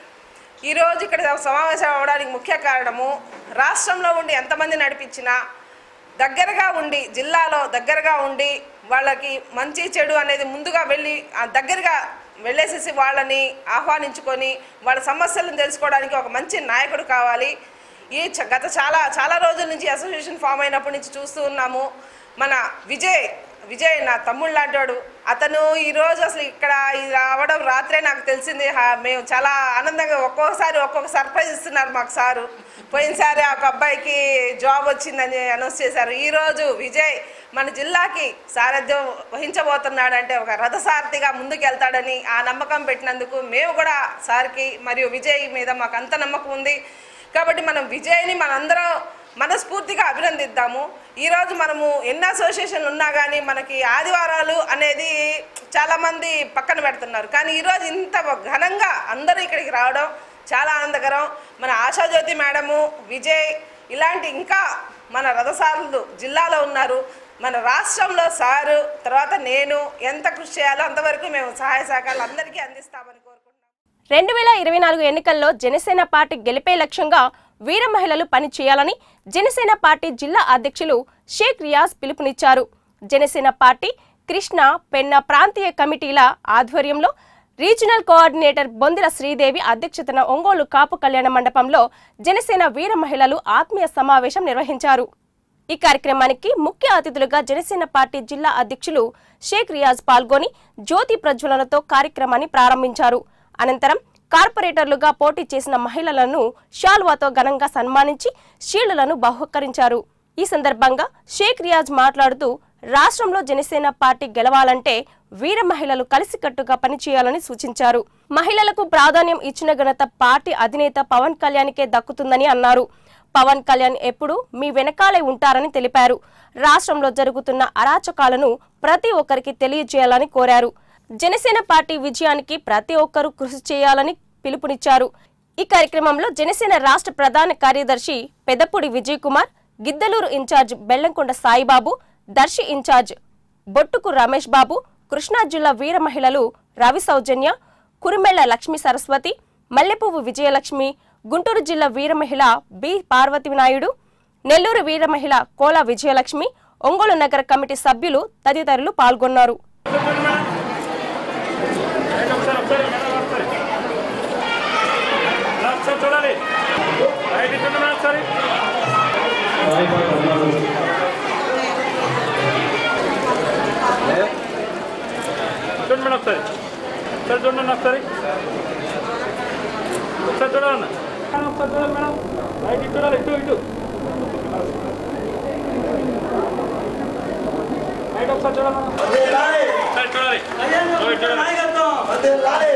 ఈరోజు ఇక్కడ సమావేశం అవ్వడానికి ముఖ్య కారణము రాష్ట్రంలో ఉండి ఎంతమంది నడిపించినా దగ్గరగా ఉండి జిల్లాలో దగ్గరగా ఉండి వాళ్ళకి మంచి చెడు అనేది ముందుగా వెళ్ళి ఆ దగ్గరగా వెళ్ళేసేసి వాళ్ళని ఆహ్వానించుకొని వాళ్ళ సమస్యలను తెలుసుకోవడానికి ఒక మంచి నాయకుడు కావాలి ఈ చ- గత చాలా చాలా రోజుల నుంచి అసోసియేషన్ ఫామ్ అయినప్పటి నుంచి చూస్తూ ఉన్నాము మన విజయ్ విజయ్ నా తమ్ముడు లాంటివాడు అతను ఈరోజు అసలు ఇక్కడ ఇది రావడం రాత్రే నాకు తెలిసింది హా- మేము చాలా ఆనందంగా ఒక్కొక్కసారి ఒక్కొక్క సర్ప్రైజ్ ఇస్తున్నారు మాకు సారు పోయినసారి ఆ ఒక అబ్బాయికి జాబ్ వచ్చిందని అనౌన్స్ చేశారు ఈరోజు విజయ్ మన జిల్లాకి సారథ్యం వహించబోతున్నాడంటే ఒక రథసారథిగా ముందుకు వెళ్తాడని ఆ నమ్మకం పెట్టినందుకు మేము కూడా సార్కి మరియు విజయ్ మీద మాకు అంత నమ్మకం ఉంది కాబట్టి మనం విజయ్ని మనందరం మనస్ఫూర్తిగా అభినందిద్దాము ఈరోజు మనము ఎన్ని అసోసియేషన్లు ఉన్నా కానీ మనకి ఆదివారాలు అనేది చాలామంది పక్కన పెడుతున్నారు కానీ ఈరోజు ఇంత ఘనంగా అందరూ ఇక్కడికి రావడం చాలా ఆనందకరం మన ఆశాజ్యోతి మేడము విజయ్ ఇలాంటి ఇంకా మన రథసారులు జిల్లాలో ఉన్నారు మన రాష్ట్రంలో సారు తర్వాత నేను ఎంత కృషి చేయాలో అంతవరకు మేము సహాయ సహకారాలు అందరికీ అందిస్తామని కోరుకుంటున్నాం రెండు వేల ఇరవై నాలుగు ఎన్నికల్లో జనసేన పార్టీ గెలిపే లక్ష్యంగా వీర మహిళలు పని చేయాలని జనసేన పార్టీ జిల్లా అధ్యక్షులు షేక్ రియాజ్ పిలుపునిచ్చారు జనసేన పార్టీ కృష్ణ పెన్న ప్రాంతీయ కమిటీల ఆధ్వర్యంలో రీజనల్ కోఆర్డినేటర్ బొందిల శ్రీదేవి అధ్యక్షతన ఒంగోలు కాపు కళ్యాణ మండపంలో జనసేన వీర మహిళలు ఆత్మీయ సమావేశం నిర్వహించారు ఈ కార్యక్రమానికి ముఖ్య అతిథులుగా జనసేన పార్టీ జిల్లా అధ్యక్షులు షేక్ రియాజ్ పాల్గొని జ్యోతి ప్రజ్వలనతో కార్యక్రమాన్ని ప్రారంభించారు అనంతరం కార్పొరేటర్లుగా పోటీ చేసిన మహిళలను షాల్వాతో ఘనంగా సన్మానించి షీల్డ్లను బహుకరించారు ఈ సందర్భంగా షేక్ రియాజ్ మాట్లాడుతూ రాష్ట్రంలో జనసేన పార్టీ గెలవాలంటే వీర మహిళలు కలిసికట్టుగా పనిచేయాలని సూచించారు మహిళలకు ప్రాధాన్యం ఇచ్చిన ఘనత పార్టీ అధినేత పవన్ కళ్యాణ్కే దక్కుతుందని అన్నారు పవన్ కళ్యాణ్ ఎప్పుడు మీ వెనకాలే ఉంటారని తెలిపారు రాష్ట్రంలో జరుగుతున్న అరాచకాలను ప్రతి ఒక్కరికి తెలియజేయాలని కోరారు జనసేన పార్టీ విజయానికి ప్రతి ఒక్కరూ కృషి చేయాలని పిలుపునిచ్చారు ఈ కార్యక్రమంలో జనసేన రాష్ట్ర ప్రధాన కార్యదర్శి పెదపూడి విజయ్ కుమార్ గిద్దలూరు ఇన్ఛార్జ్ బెల్లంకొండ సాయిబాబు దర్శి ఇన్ఛార్జ్ బొట్టుకు రమేష్ బాబు కృష్ణా జిల్లా వీర మహిళలు రవి సౌజన్య కురిమెళ్ల లక్ష్మీ సరస్వతి మల్లెపువ్వు విజయలక్ష్మి గుంటూరు జిల్లా వీర మహిళ బి పార్వతి నాయుడు నెల్లూరు వీర మహిళ కోలా విజయలక్ష్మి ఒంగోలు నగర కమిటీ సభ్యులు తదితరులు పాల్గొన్నారు చూడాలి రైట్ ఇచ్చుంటున్నా ఒకసారి చూడండి మేడం ఒకసారి ఒకసారి చూడండి ఒకసారి ఒకసారి చూడాలన్న ఒకసారి చూడాలి మేడం రైట్ ఇటు చూడాలి ఇటు ఇటు రైట్ ఒకసారి చూడాలి ఒకసారి చూడాలి ఒకసారి చూడాలి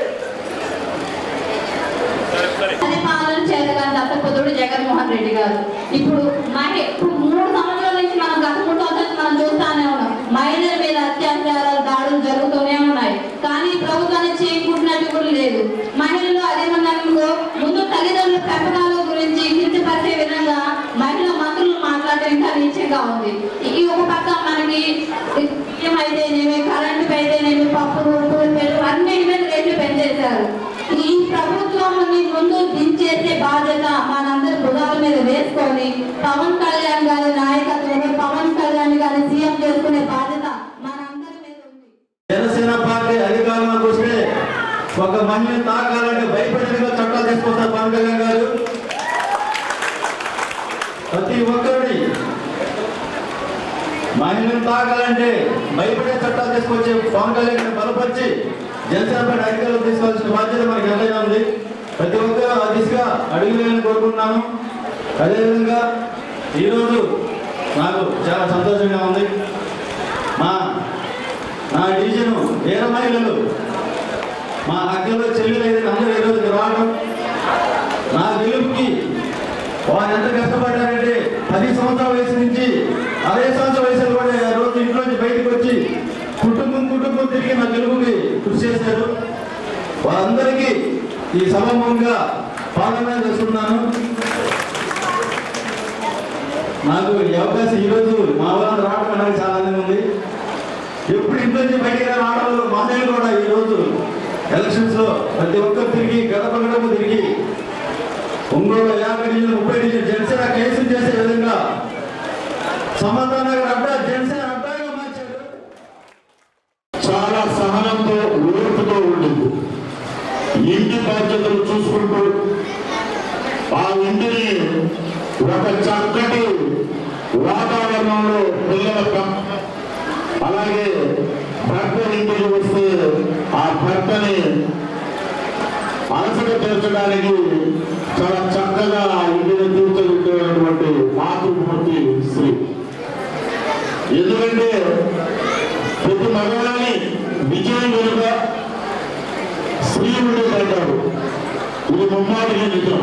పరిపాలన చేతగాని దత్తపుత్రుడు జగన్మోహన్ రెడ్డి గారు ఇప్పుడు మరి ఇప్పుడు మూడు సంవత్సరాల నుంచి మనం గత మూడు సంవత్సరాలు మనం చూస్తానే ఉన్నాం మహిళల మీద అత్యాచారాలు దాడులు జరుగుతూనే ఉన్నాయి కానీ ప్రభుత్వాన్ని చేయకుంటున్నట్టు కూడా లేదు మహిళలు అదేమన్నారనుకో ముందు తల్లిదండ్రుల పెంపకాల గురించి కించపరిచే విధంగా మహిళా మంత్రులు మాట్లాడడం ఇంకా నీచంగా ఉంది ఈ ఒక పక్క మనకి బియ్యం అయితేనేమి కరెంటు అయితేనేమి పప్పులు ఉప్పులు పెరుగు అన్నిటి మీద రేట్లు పెంచేశారు ఈ ప్రభుత్వాన్ని ముందు దించేసే బాధ్యత మనందరి భుజాల మీద వేసుకొని పవన్ కళ్యాణ్ గారి నాయకత్వంలో పవన్ కళ్యాణ్ గారి సీఎం చేసుకునే బాధ్యత మనందరి మీద ఉంది జనసేన పార్టీ అధికారంలోకి వస్తే ఒక మహిళను తాకాలంటే భయపడేదిగా చట్టాలు తీసుకొస్తారు పవన్ కళ్యాణ్ గారు ప్రతి ఒక్కరిని మహిళను తాకాలంటే భయపడే చట్టాలు తీసుకొచ్చి పవన్ కళ్యాణ్ గారిని బలపరిచి జనసేన పార్టీ అధికారులు తీసుకోవాల్సిన బాధ్యత మనకి ఎంతైనా ఉంది ప్రతి ఒక్కరు ఆ దిశగా అడుగులేని కోరుకుంటున్నాను అదేవిధంగా ఈరోజు నాకు చాలా సంతోషంగా ఉంది మా నా డివిజన్ వీర మహిళలు మా అక్కలో చెల్లెలు అయితే అందరూ ఈరోజు రావడం నా గెలుపుకి వారు ఎంత కష్టపడ్డారంటే పది సంవత్సరాల వయసు నుంచి అరవై సంవత్సరాల వయసులో కూడా ఆ రోజు ఇంట్లో నుంచి బయటకు వచ్చి కుటుంబం కుటుంబం తిరిగి నా గెలుపుకి కృషి చేశారు వారందరికీ ఈ సభముఖంగా పాలన చేస్తున్నాను నాకు ఈ అవకాశం ఈరోజు మా వాళ్ళని రావడం నాకు చాలా ఆనందంగా ఉంది ఎప్పుడు ఇంట్లో నుంచి బయటికి రాని ఆడవాళ్ళు మహిళలు కూడా ఈరోజు ఎలక్షన్స్ లో ప్రతి ఒక్కరు తిరిగి గడప గడప తిరిగి ఒంగోలు యాభై డివిజన్ ముప్పై డివిజన్ జనసేన కేసులు చేసే విధంగా సమాధానం అడ్డా జనసేన అడ్డాగా మార్చారు చాలా సహనంతో ఓర్పుతో ఉండింది ఇంటి బాధ్యతలు చూసుకుంటూ ఆ ఇంటిని ఒక చక్కటి వాతావరణంలో పిల్లల పెంపకం అలాగే భర్త ఇంటికి వస్తే ఆ భర్తని అలసట తీర్చడానికి చాలా చక్కగా ఆ ఇంటిని తీర్చగలిగినటువంటి మాతృమూర్తి స్త్రీ ఎందుకంటే ప్రతి మగవాళ్ళని విజయం వెనుక స్త్రీ ఉండేదంటారు ఇది ముమ్మాటికి నిజం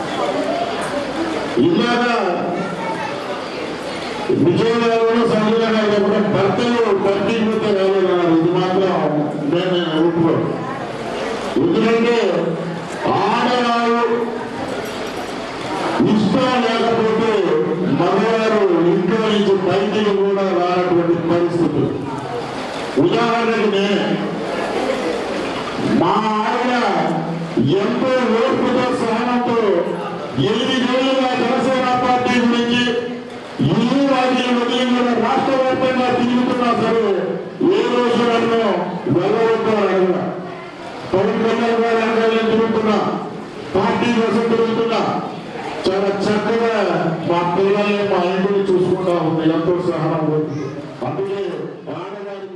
ఇందాక విజయవాడలో సంజయ్ గారు చెప్పడం భర్తలు భర్తీపోతే రాలేదన్నారు ఇది మాత్రం నేను నేను ఒప్పుకోను ఎందుకంటే ఆడవారు ఇష్టం లేకపోతే మగవారు ఇంట్లో నుంచి బయటికి కూడా రానటువంటి పరిస్థితి ఉదాహరణకి నేనే మా ఆవిడ ఎంతో ఓర్పుతో సహనంతో ఎనిమిదేళ్లుగా జనసేన పార్టీ గురించి ఇల్లు వాటి ఉదయం కూడా రాష్ట్ర వ్యాప్తంగా తిరుగుతున్నా సరే ఏ రోజు నన్ను వెళ్ళవద్దు అని అడగల పవన్ కళ్యాణ్ గారి వెనకాలే తిరుగుతున్నా పార్టీ కోసం తిరుగుతున్నా చాలా చక్కగా మా పిల్లల్ని మా ఇంటిని చూసుకుంటా ఉంది ఎంతో సహనం ఓర్పు. అందుకే ఆడవారికి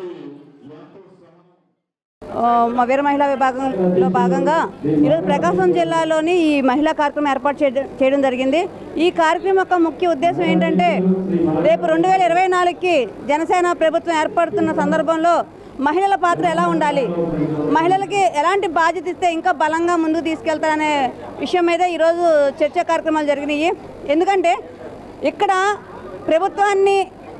ఆ, మా వీర మహిళా విభాగంలో భాగంగా ఈరోజు ప్రకాశం జిల్లాలోని ఈ మహిళా కార్యక్రమం ఏర్పాటు చేయడం చేయడం జరిగింది ఈ కార్యక్రమం యొక్క ముఖ్య ఉద్దేశం ఏంటంటే రేపు రెండు వేల ఇరవై నాలుగుకి జనసేన ప్రభుత్వం ఏర్పడుతున్న సందర్భంలో మహిళల పాత్ర ఎలా ఉండాలి మహిళలకి ఎలాంటి బాధ్యత ఇస్తే ఇంకా బలంగా ముందుకు తీసుకెళ్తారనే విషయం మీద ఈరోజు చర్చా కార్యక్రమాలు జరిగినాయి ఎందుకంటే ఇక్కడ ప్రభుత్వాన్ని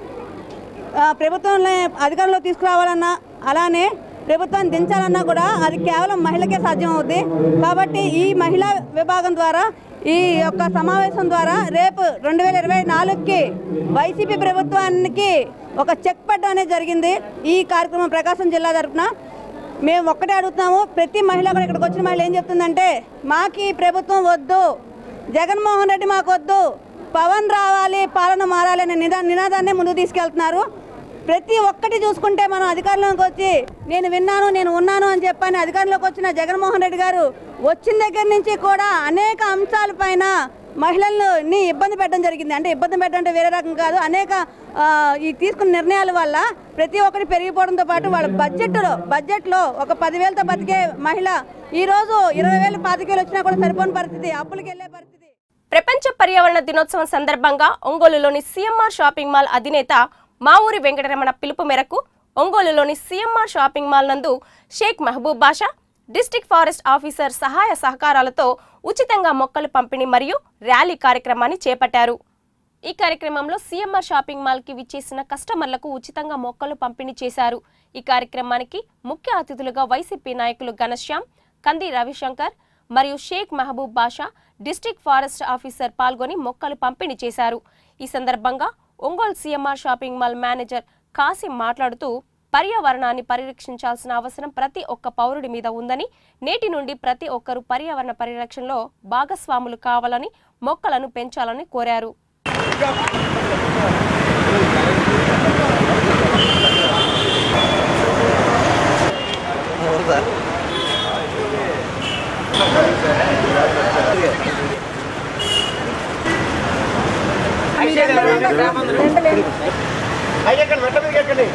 ఆ, ప్రభుత్వంలో అధికారంలో తీసుకురావాలన్నా అలానే ప్రభుత్వాన్ని దించాలన్నా కూడా అది కేవలం మహిళకే సాధ్యం అవుద్ది కాబట్టి ఈ మహిళా విభాగం ద్వారా ఈ యొక్క సమావేశం ద్వారా రేపు రెండు వేల ఇరవై నాలుగుకి వైసీపీ ప్రభుత్వానికి ఒక చెక్ పెట్టడం అనేది జరిగింది ఈ కార్యక్రమం ప్రకాశం జిల్లా తరఫున మేము ఒక్కటే అడుగుతున్నాము ప్రతి మహిళ కూడా ఇక్కడికి వచ్చిన మహిళ ఏం చెప్తుందంటే మాకు ఈ ప్రభుత్వం వద్దు జగన్మోహన్ రెడ్డి మాకు వద్దు పవన్ రావాలి పాలన మారాలి అనే నినా నినాదాన్ని ముందుకు తీసుకెళ్తున్నారు ప్రతి ఒక్కటి చూసుకుంటే మనం అధికారంలోకి వచ్చి నేను విన్నాను నేను ఉన్నాను అని చెప్పని అధికారంలోకి వచ్చిన జగన్మోహన్ రెడ్డి గారు వచ్చిన దగ్గర నుంచి కూడా అనేక అంశాలపైన మహిళల్ని ఇబ్బంది పెట్టడం జరిగింది అంటే ఇబ్బంది పెట్టడం అంటే వేరే రకం కాదు అనేక ఆ, ఈ తీసుకున్న నిర్ణయాల వల్ల ప్రతి ఒక్కటి పెరిగిపోవడంతో పాటు వాళ్ళ బడ్జెట్లో బడ్జెట్లో ఒక పదివేలతో బతికే మహిళ ఈరోజు ఇరవై వేలు పాతికేలు వచ్చినా కూడా సరిపోని పరిస్థితి అప్పులకి వెళ్ళే పరిస్థితి ప్రపంచ పర్యావరణ దినోత్సవం సందర్భంగా ఒంగోలులోని సీఎంఆర్ షాపింగ్ మాల్ అధినేత మా ఊరి వెంకటరమణ పిలుపు మేరకు ఒంగోలులోని సీఎంఆర్ షాపింగ్ మాల్ నందు Shaik Mahaboob Basha district forest officer సహాయ సహకారాలతో ఉచితంగా మొక్కలు పంపిణీ మరియు ర్యాలీ కార్యక్రమాన్ని చేపట్టారు ఈ కార్యక్రమంలో సీఎంఆర్ షాపింగ్ మాల్ కి విచ్చేసిన కస్టమర్లకు ఉచితంగా మొక్కలు పంపిణీ చేశారు ఈ కార్యక్రమానికి ముఖ్య అతిథులుగా వైసీపీ నాయకులు ఘనశ్యామ్ కంది రవిశంకర్ మరియు Shaik Mahaboob Basha district forest officer పాల్గొని మొక్కలు పంపిణీ చేశారు ఈ సందర్భంగా Ongole CMR shopping mall manager Kasim మాట్లాడుతూ పర్యావరణాన్ని పరిరక్షించాల్సిన అవసరం ప్రతి ఒక్క పౌరుడి మీద ఉందని నేటి నుండి ప్రతి ఒక్కరూ పర్యావరణ పరిరక్షణలో భాగస్వాములు కావాలని మొక్కలను పెంచాలని కోరారు ఎక్కండి మెట్ల మీద ఎక్కండి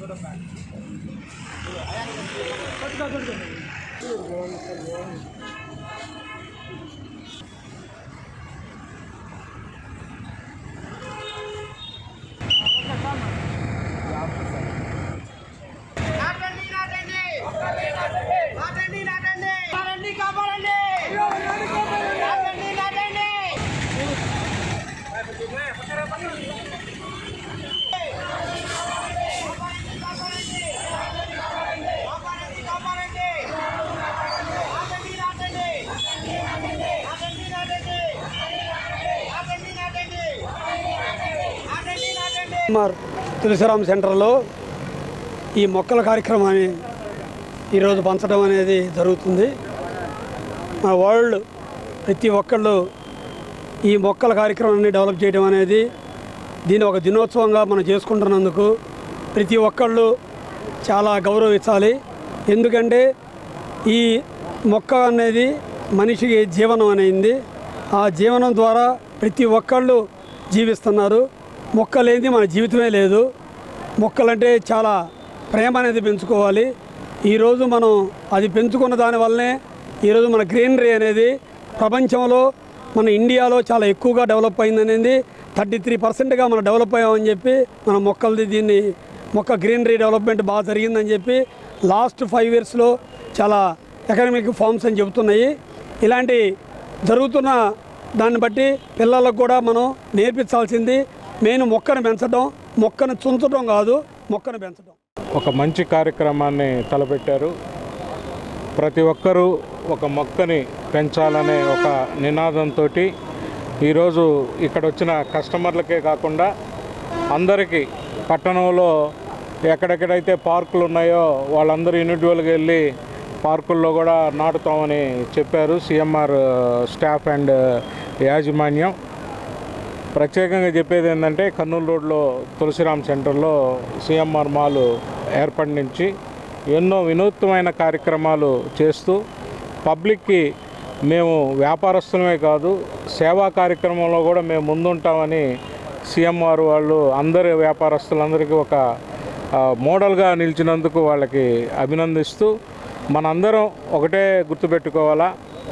కుమార్ తులసిరామ్ సెంటర్లో ఈ మొక్కల కార్యక్రమాన్ని ఈరోజు పంచడం అనేది జరుగుతుంది మన వరల్డ్ ప్రతి ఒక్కళ్ళు ఈ మొక్కల కార్యక్రమాన్ని డెవలప్ చేయడం అనేది దీన్ని ఒక దినోత్సవంగా మనం చేసుకుంటున్నందుకు ప్రతి ఒక్కళ్ళు చాలా గౌరవించాలి ఎందుకంటే ఈ మొక్క అనేది మనిషికి జీవనం అనేది ఆ జీవనం ద్వారా ప్రతి ఒక్కళ్ళు జీవిస్తున్నారు మొక్క లేనిది మన జీవితమే లేదు మొక్కలంటే చాలా ప్రేమ అనేది పెంచుకోవాలి ఈరోజు మనం అది పెంచుకున్న దానివల్లనే ఈరోజు మన గ్రీనరీ అనేది ప్రపంచంలో మన ఇండియాలో చాలా ఎక్కువగా డెవలప్ అయిందనేది థర్టీ త్రీ పర్సెంట్గా మనం డెవలప్ అయ్యామని చెప్పి మన మొక్కలది దీన్ని మొక్క గ్రీనరీ డెవలప్మెంట్ బాగా జరిగిందని చెప్పి లాస్ట్ ఫైవ్ ఇయర్స్లో చాలా ఎకనామిక్ ఫార్మ్స్ అని చెబుతున్నాయి ఇలాంటి జరుగుతున్న దాన్ని బట్టి పిల్లలకు కూడా మనం నేర్పించాల్సింది మెయిన్ మొక్కను పెంచడం మొక్కను చుంచడం కాదు మొక్కను పెంచడం ఒక మంచి కార్యక్రమాన్ని తలపెట్టారు ప్రతి ఒక్కరూ ఒక మొక్కని పెంచాలనే ఒక నినాదంతో ఈరోజు ఇక్కడ వచ్చిన కస్టమర్లకే కాకుండా అందరికీ పట్టణంలో ఎక్కడెక్కడైతే పార్కులు ఉన్నాయో వాళ్ళందరూ ఇండివిజువల్గా వెళ్ళి పార్కుల్లో కూడా నాటుతామని చెప్పారు సిఎంఆర్ స్టాఫ్ అండ్ యాజమాన్యం ప్రత్యేకంగా చెప్పేది ఏంటంటే కర్నూలు రోడ్లో తులసిరామ్ సెంటర్లో సిఎంఆర్ మాల్ ఏర్పడి నుంచి ఎన్నో వినూత్నమైన కార్యక్రమాలు చేస్తూ పబ్లిక్కి మేము వ్యాపారస్తులమే కాదు సేవా కార్యక్రమంలో కూడా మేము ముందుంటామని సిఎంఆర్ వాళ్ళు అందరి వ్యాపారస్తులందరికీ ఒక ఆ, మోడల్గా నిలిచినందుకు వాళ్ళకి అభినందిస్తూ మనందరం ఒకటే గుర్తుపెట్టుకోవాలా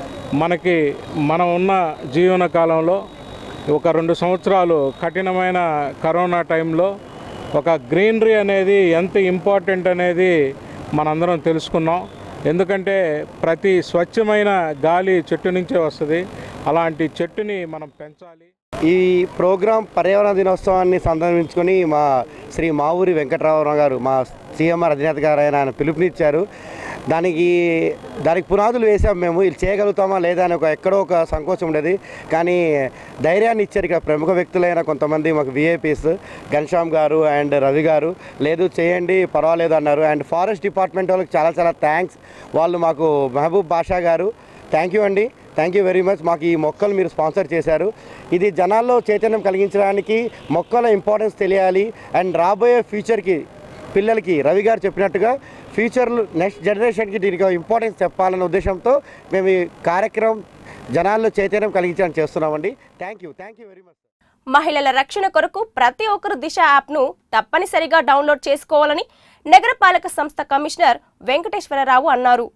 మనకి మనం ఉన్న జీవన కాలంలో ఒక రెండు సంవత్సరాలు కఠినమైన కరోనా టైంలో ఒక గ్రీనరీ అనేది ఎంత ఇంపార్టెంట్ అనేది మనందరం తెలుసుకున్నాం ఎందుకంటే ప్రతి స్వచ్ఛమైన గాలి చెట్టు నుంచే వస్తుంది అలాంటి చెట్టుని మనం పెంచాలి ఈ ప్రోగ్రాం పర్యావరణ దినోత్సవాన్ని సందర్భించుకొని మా శ్రీ మావూరి వెంకటరామరావు గారు మా సీఎంఆర్ అధినేత గారు ఆయన ఆయన పిలుపునిచ్చారు దానికి దానికి పునాదులు వేసాం మేము ఇది చేయగలుగుతామా లేదా అని ఒక ఎక్కడో ఒక సంకోచం ఉండేది కానీ ధైర్యాన్ని ఇచ్చారు ఇక ప్రముఖ వ్యక్తులైన కొంతమంది మాకు విఐపీస్ ఘనశ్యామ్ గారు అండ్ రవి గారు లేదు చేయండి పర్వాలేదు అన్నారు అండ్ ఫారెస్ట్ డిపార్ట్మెంట్ వాళ్ళకి చాలా చాలా థ్యాంక్స్ వాళ్ళు మాకు మహబూబ్ బాషా గారు థ్యాంక్ యూ అండి థ్యాంక్ యూ వెరీ మచ్ మాకు ఈ మొక్కలు మీరు స్పాన్సర్ చేశారు ఇది జనాల్లో చైతన్యం కలిగించడానికి మొక్కల ఇంపార్టెన్స్ తెలియాలి అండ్ రాబోయే ఫ్యూచర్కి పిల్లలకి రవి గారు చెప్పినట్టుగా ఫ్యూచర్ నెక్స్ట్ జనరేషన్కి దీనికి ఇంపార్టెన్స్ చెప్పాలన్న ఉద్దేశంతో మేము ఈ కార్యక్రమం జనాల్లో చైతన్యం కలిగించడానికి చేస్తున్నామండి thank you thank you very much మహిళల రక్షణ కొరకు ప్రతి ఒక్కరు దిశ యాప్ను తప్పనిసరిగా డౌన్లోడ్ చేసుకోవాలని నగరపాలక సంస్థ కమిషనర్ వెంకటేశ్వరరావు అన్నారు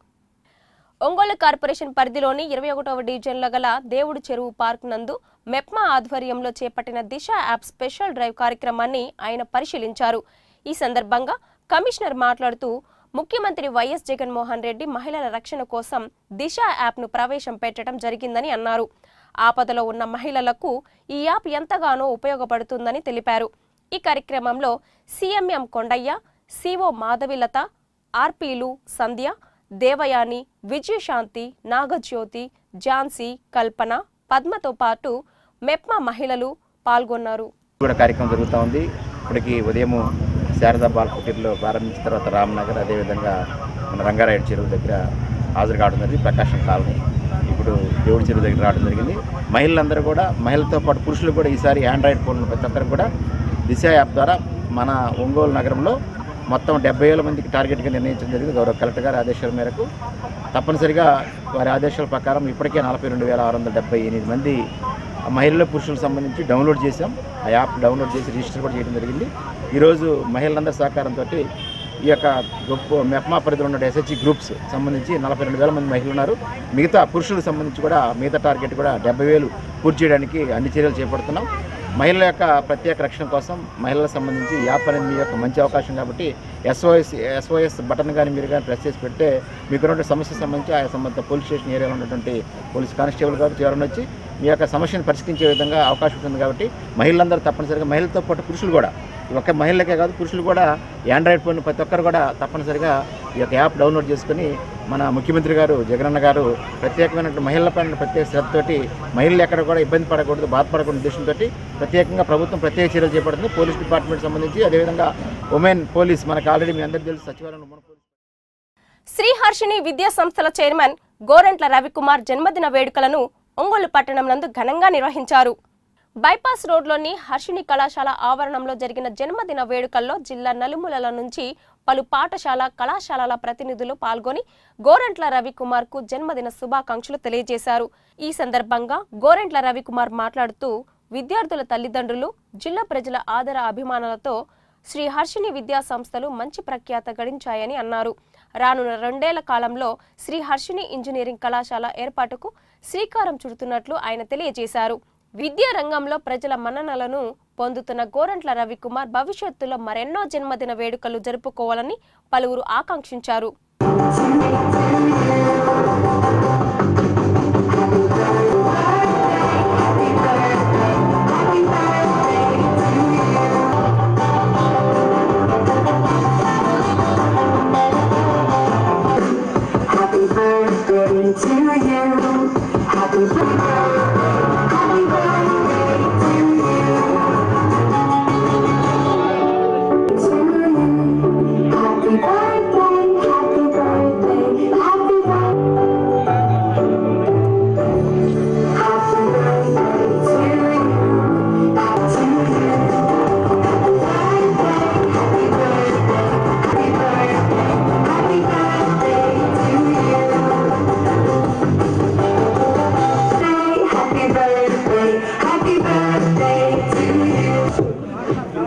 ఒంగోలు కార్పొరేషన్ పరిధిలోని ఇరవై ఒకటవ డివిజన్లో గల దేవుడు చెరువు పార్క్ నందు మెప్మా ఆధ్వర్యంలో చేపట్టిన దిశ యాప్ స్పెషల్ డ్రైవ్ కార్యక్రమాన్ని ఆయన పరిశీలించారు ఈ సందర్భంగా కమిషనర్ మాట్లాడుతూ ముఖ్యమంత్రి వైఎస్ జగన్మోహన్ రెడ్డి మహిళల రక్షణ కోసం దిశ యాప్ను ప్రవేశం పెట్టడం జరిగిందని అన్నారు ఆపదలో ఉన్న మహిళలకు ఈ యాప్ ఎంతగానో ఉపయోగపడుతుందని తెలిపారు ఈ కార్యక్రమంలో సీఎంఎం కొండయ్య సిఓ మాధవిలత ఆర్పీలు సంధ్య దేవయాని విజయశాంతి నాగజ్యోతి ఝాన్సీ కల్పన పద్మతో పాటు మెప్మా మహిళలు పాల్గొన్నారు కూడా కార్యక్రమం జరుగుతూ ఉంది ఇప్పటికి ఉదయం శారదా బాల్ కుటీర్లో ప్రారంభించిన తర్వాత రామ్నగర్ అదేవిధంగా మన రంగారాయుడు చెరువు దగ్గర హాజరు కావడం జరిగింది ప్రకాశం కాలనీ ఇప్పుడు దేవుడి చెరువు దగ్గర రావడం జరిగింది మహిళలందరూ కూడా మహిళలతో పాటు పురుషులు కూడా ఈసారి ఆండ్రాయిడ్ ఫోన్లు ప్రతి ఒక్కరు కూడా దిశ యాప్ ద్వారా మన ఒంగోలు నగరంలో మొత్తం డెబ్బై వేల మందికి టార్గెట్గా నిర్ణయించడం జరిగింది గౌరవ కలెక్టర్ గారి ఆదేశాల మేరకు తప్పనిసరిగా వారి ఆదేశాల ప్రకారం ఇప్పటికే నలభై రెండు వేల ఆరు వందల డెబ్బై ఎనిమిది మంది ఆ, ఆ మహిళల పురుషులకు సంబంధించి డౌన్లోడ్ చేసాం ఆ యాప్ డౌన్లోడ్ చేసి రిజిస్టర్ కూడా చేయడం జరిగింది ఈరోజు మహిళలందరి సహకారంతో ఈ యొక్క గొప్ప మెప్మా పరిధిలో ఉన్న ఎస్హెచ్జి గ్రూప్స్ సంబంధించి నలభై రెండు వేల మంది మహిళలు ఉన్నారు మిగతా పురుషులకు సంబంధించి కూడా మిగతా టార్గెట్ కూడా డెబ్బై వేలు పూర్తి చేయడానికి అన్ని చర్యలు చేపడుతున్నాం మహిళల యొక్క ప్రత్యేక రక్షణ కోసం మహిళలకు సంబంధించి యాప్ అనేది మీ యొక్క మంచి అవకాశం కాబట్టి ఎస్ఓఎస్ ఎస్ఓఎస్ బటన్ కానీ మీరు కానీ ప్రెస్ చేసి పెడితే మీకు ఉన్నటువంటి సమస్యకు సంబంధించి ఆ సంబంధిత పోలీస్ స్టేషన్ ఏరియాలో ఉన్నటువంటి పోలీస్ కానిస్టేబుల్ గారు ఎవరైనా వచ్చి మీ యొక్క సమస్యను పరిష్కరించే విధంగా అవకాశం ఉంటుంది కాబట్టి మహిళలందరూ తప్పనిసరిగా మహిళలతో పాటు పురుషులు కూడా ఈ ఒక్క మహిళలకే కాదు పురుషులు కూడా ఆండ్రాయిడ్ ఫోన్ ప్రతి ఒక్కరు కూడా తప్పనిసరిగా ఈ యొక్క యాప్ డౌన్లోడ్ చేసుకుని మన ముఖ్యమంత్రి గారు జగనన్న గారు ప్రత్యేకమైన మహిళల పైన ప్రత్యేక శ్రద్ధతోటి మహిళలు ఎక్కడ కూడా ఇబ్బంది పడకూడదు బాధపడకూడదు ఉద్దేశంతో ప్రత్యేకంగా ప్రభుత్వం ప్రత్యేక చర్యలు చేపడుతుంది పోలీస్ డిపార్ట్మెంట్ సంబంధించి అదేవిధంగా ఉమెన్ పోలీస్ మనకు ఆల్రెడీ మీ అందరికీ తెలుసు సచివాలయం ఉమెన్ పోలీస్ శ్రీహర్షిని విద్యా సంస్థల చైర్మన్ గోరంట్ల రవికుమార్ జన్మదిన వేడుకలను ఒంగోలు పట్టణం నందు ఘనంగా నిర్వహించారు బైపాస్ రోడ్లోని హర్షిని కళాశాల ఆవరణంలో జరిగిన జన్మదిన వేడుకల్లో జిల్లా నలుమూలల నుంచి పలు పాఠశాల కళాశాలల ప్రతినిధులు పాల్గొని గోరంట్ల రవికుమార్ కు జన్మదిన శుభాకాంక్షలు తెలియజేశారు ఈ సందర్భంగా గోరంట్ల రవికుమార్ మాట్లాడుతూ విద్యార్థుల తల్లిదండ్రులు జిల్లా ప్రజల ఆదర అభిమానాలతో శ్రీ హర్షిని విద్యా సంస్థలు మంచి ప్రఖ్యాత గడించాయని అన్నారు రానున్న రెండేళ్ల కాలంలో శ్రీ హర్షిని ఇంజనీరింగ్ కళాశాల ఏర్పాటుకు శ్రీకారం చుడుతున్నట్లు ఆయన తెలియజేశారు విద్యా రంగంలో ప్రజల మన్ననలను పొందుతున్న గోరంట్ల రవికుమార్ భవిష్యత్తులో మరెన్నో జన్మదిన వేడుకలు జరుపుకోవాలని పలువురు ఆకాంక్షించారు Happy birthday to you. Happy birthday. Happy birthday to you. To you. Happy birthday. Happy birthday. Happy birthday. Happy birthday to you. Happy to you. Happy birthday. Happy birthday. Happy birthday to you. Happy birthday, happy birthday to you.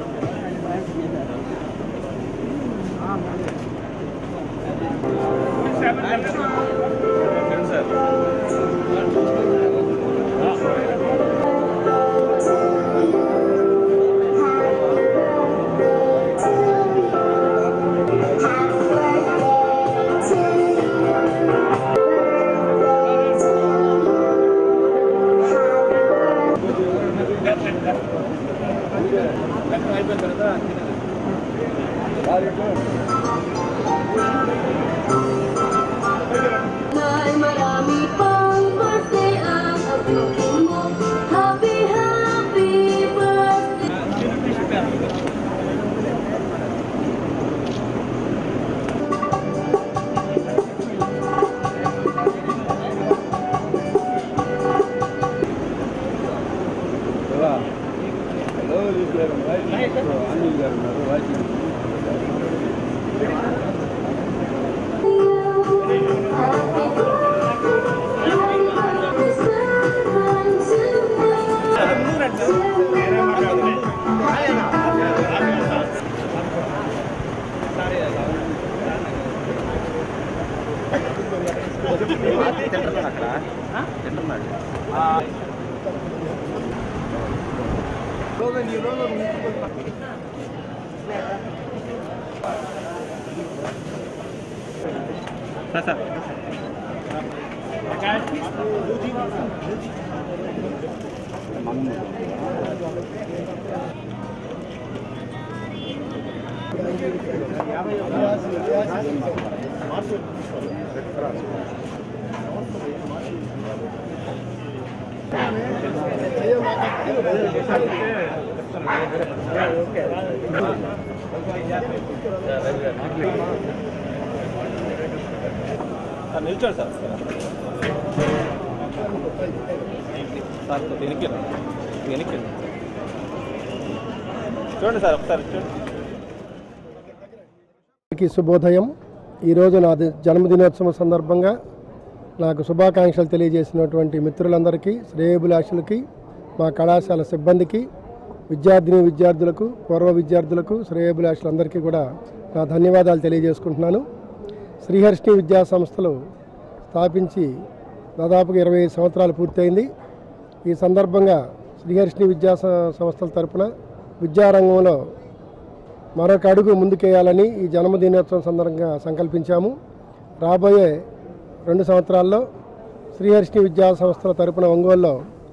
Marami pang birthday ang abutin mo. Happy, happy birthday. Sir నిల్చోండి sir sir కొద్దిగా వెనక్కి రండి. కొద్దిగా వెనక్కి రండి. చూడండి sir ఒకసారి చూడండి అందరికీ శుభోదయం ఈరోజు నా ది- జన్మదినోత్సవం సందర్భంగా నాకు శుభాకాంక్షలు తెలియజేసినటువంటి మిత్రులందరికీ శ్రేయభిలాషులకి మా కళాశాల సిబ్బందికి విద్యార్థిని విద్యార్థులకు పూర్వ విద్యార్థులకు శ్రేయభిలాషులందరికీ కూడా నా ధన్యవాదాలు తెలియజేసుకుంటున్నాను శ్రీహర్షిని విద్యా సంస్థలు స్థాపించి దాదాపుగా ఇరవై ఐదు సంవత్సరాలు పూర్తయింది ఈ సందర్భంగా శ్రీహర్షిని విద్యా స- సంస్థల తరపున విద్యారంగంలో మరొక అడుగు ముందుకేయాలని ఈ జన్మదినోత్సవం సందర్భంగా సంకల్పించాము రాబోయే రెండు సంవత్సరాల్లో శ్రీహర్షిని విద్యా సంస్థల తరపున ఒంగోలులో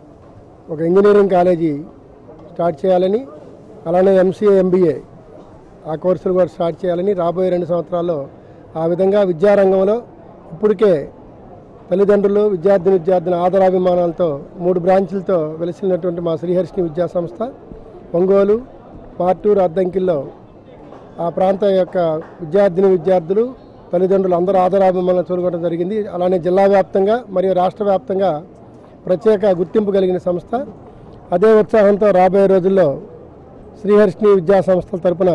ఒక ఇంజనీరింగ్ కాలేజీ స్టార్ట్ చేయాలని అలానే ఎంసీఏ ఎంబీఏ ఆ కోర్సులు కూడా స్టార్ట్ చేయాలని రాబోయే రెండు సంవత్సరాల్లో ఆ విధంగా విద్యారంగంలో ఇప్పటికే తల్లిదండ్రులు విద్యార్థిని విద్యార్థిని ఆదరాభిమానాలతో మూడు బ్రాంచులతో వెలిసినటువంటి మా శ్రీహర్షిని విద్యా సంస్థ ఒంగోలు పార్టూరు అద్దంకిల్లో ఆ ప్రాంత యొక్క విద్యార్థిని విద్యార్థులు తల్లిదండ్రులు అందరూ ఆదరాభిమానాలు చూరుకోవడం జరిగింది అలానే జిల్లా వ్యాప్తంగా మరియు రాష్ట్ర వ్యాప్తంగా ప్రత్యేక గుర్తింపు కలిగిన సంస్థ అదే ఉత్సాహంతో రాబోయే రోజుల్లో శ్రీహర్షిని విద్యా సంస్థల తరపున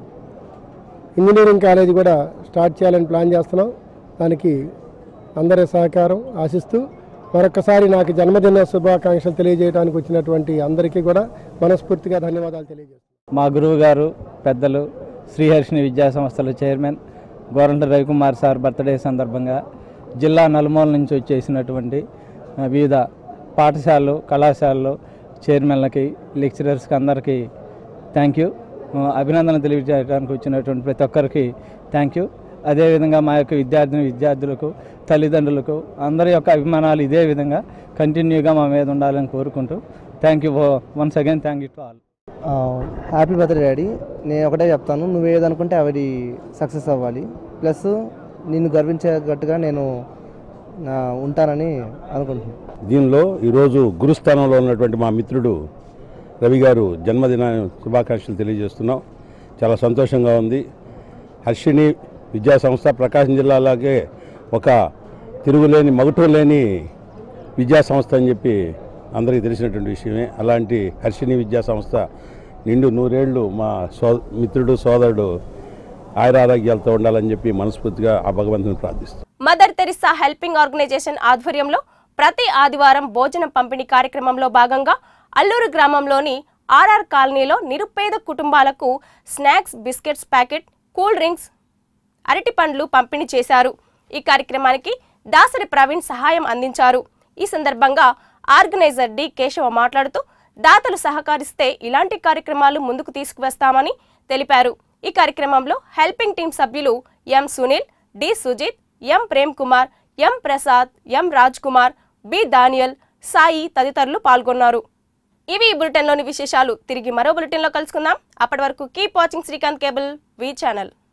ఇంజనీరింగ్ కాలేజీ కూడా స్టార్ట్ చేయాలని ప్లాన్ చేస్తున్నాం దానికి అందరి సహకారం ఆశిస్తూ మరొకసారి నాకు జన్మదిన శుభాకాంక్షలు తెలియజేయడానికి వచ్చినటువంటి అందరికీ కూడా మనస్ఫూర్తిగా ధన్యవాదాలు తెలియజేస్తున్నాను మా గురువు గారు పెద్దలు శ్రీహర్షిని విద్యా సంస్థల chairman Goranta Ravikumar sir birthday సందర్భంగా జిల్లా నలుమూల నుంచి వచ్చేసినటువంటి ఆ, వివిధ పాఠశాలలు కళాశాలలు చైర్మన్లకి లెక్చరర్స్కి అందరికీ థ్యాంక్ యూ ఆ, అభినందనలు తెలియజేయడానికి వచ్చినటువంటి ప్రతి ఒక్కరికి థ్యాంక్ యూ అదేవిధంగా మా యొక్క విద్యార్థిని విద్యార్థులకు తల్లిదండ్రులకు అందరి యొక్క అభిమానాలు ఇదే విధంగా కంటిన్యూగా మా మీద ఉండాలని కోరుకుంటూ thank you once again thank you to all happy birthday daddy నేను ఒకటే చెప్తాను నువ్వు ఏదనుకుంటే అవి సక్సెస్ అవ్వాలి ప్లస్ నిన్ను గర్వించేటట్టుగా నేను నా ఉంటానని అనుకుంటున్నాను దీనిలో ఈరోజు గురుస్థానంలో ఉన్నటువంటి మా మిత్రుడు రవి గారు జన్మదిన శుభాకాంక్షలు తెలియజేస్తున్నాం చాలా సంతోషంగా ఉంది హర్షిణి విద్యా సంస్థ ప్రకాశం జిల్లాలాగే ఒక తిరుగులేని మగుటం లేని విద్యా సంస్థ అని చెప్పి అందరికీ తెలిసినటువంటి విషయమే అలాంటి హర్షిణి విద్యా సంస్థ నిండు నూరేళ్లు మా సో మిత్రుడు సోదరుడు ఆయురారోగ్యాలతో ఉండాలని చెప్పి మనస్ఫూర్తిగా ఆ భగవంతుని ప్రార్థిస్తున్నాం మదర్ తెరిసా హెల్పింగ్ ఆర్గనైజేషన్ ఆధ్వర్యంలో ప్రతి ఆదివారం భోజనం పంపిణీ కార్యక్రమంలో భాగంగా అల్లూరు గ్రామంలోని ఆర్ఆర్ కాలనీలో నిరుపేద కుటుంబాలకు snacks biscuits packet cool drinks అరటి పండ్లు పంపిణీ చేశారు ఈ కార్యక్రమానికి దాసరి ప్రవీణ్ సహాయం అందించారు ఈ సందర్భంగా ఆర్గనైజర్ డి కేశవ మాట్లాడుతూ దాతలు సహకరిస్తే ఇలాంటి కార్యక్రమాలు ముందుకు తీసుకువస్తామని తెలిపారు ఈ కార్యక్రమంలో హెల్పింగ్ టీం సభ్యులు M Sunil D Sujith M Prem Kumar M Prasad M Raj Kumar B Daniel Sai తదితరులు పాల్గొన్నారు ఇవి ఈ బులెటిన్లోని విశేషాలు తిరిగి మరో బులెటిన్లో కలుసుకుందాం అప్పటి వరకు keep watching Srikanth cable V channel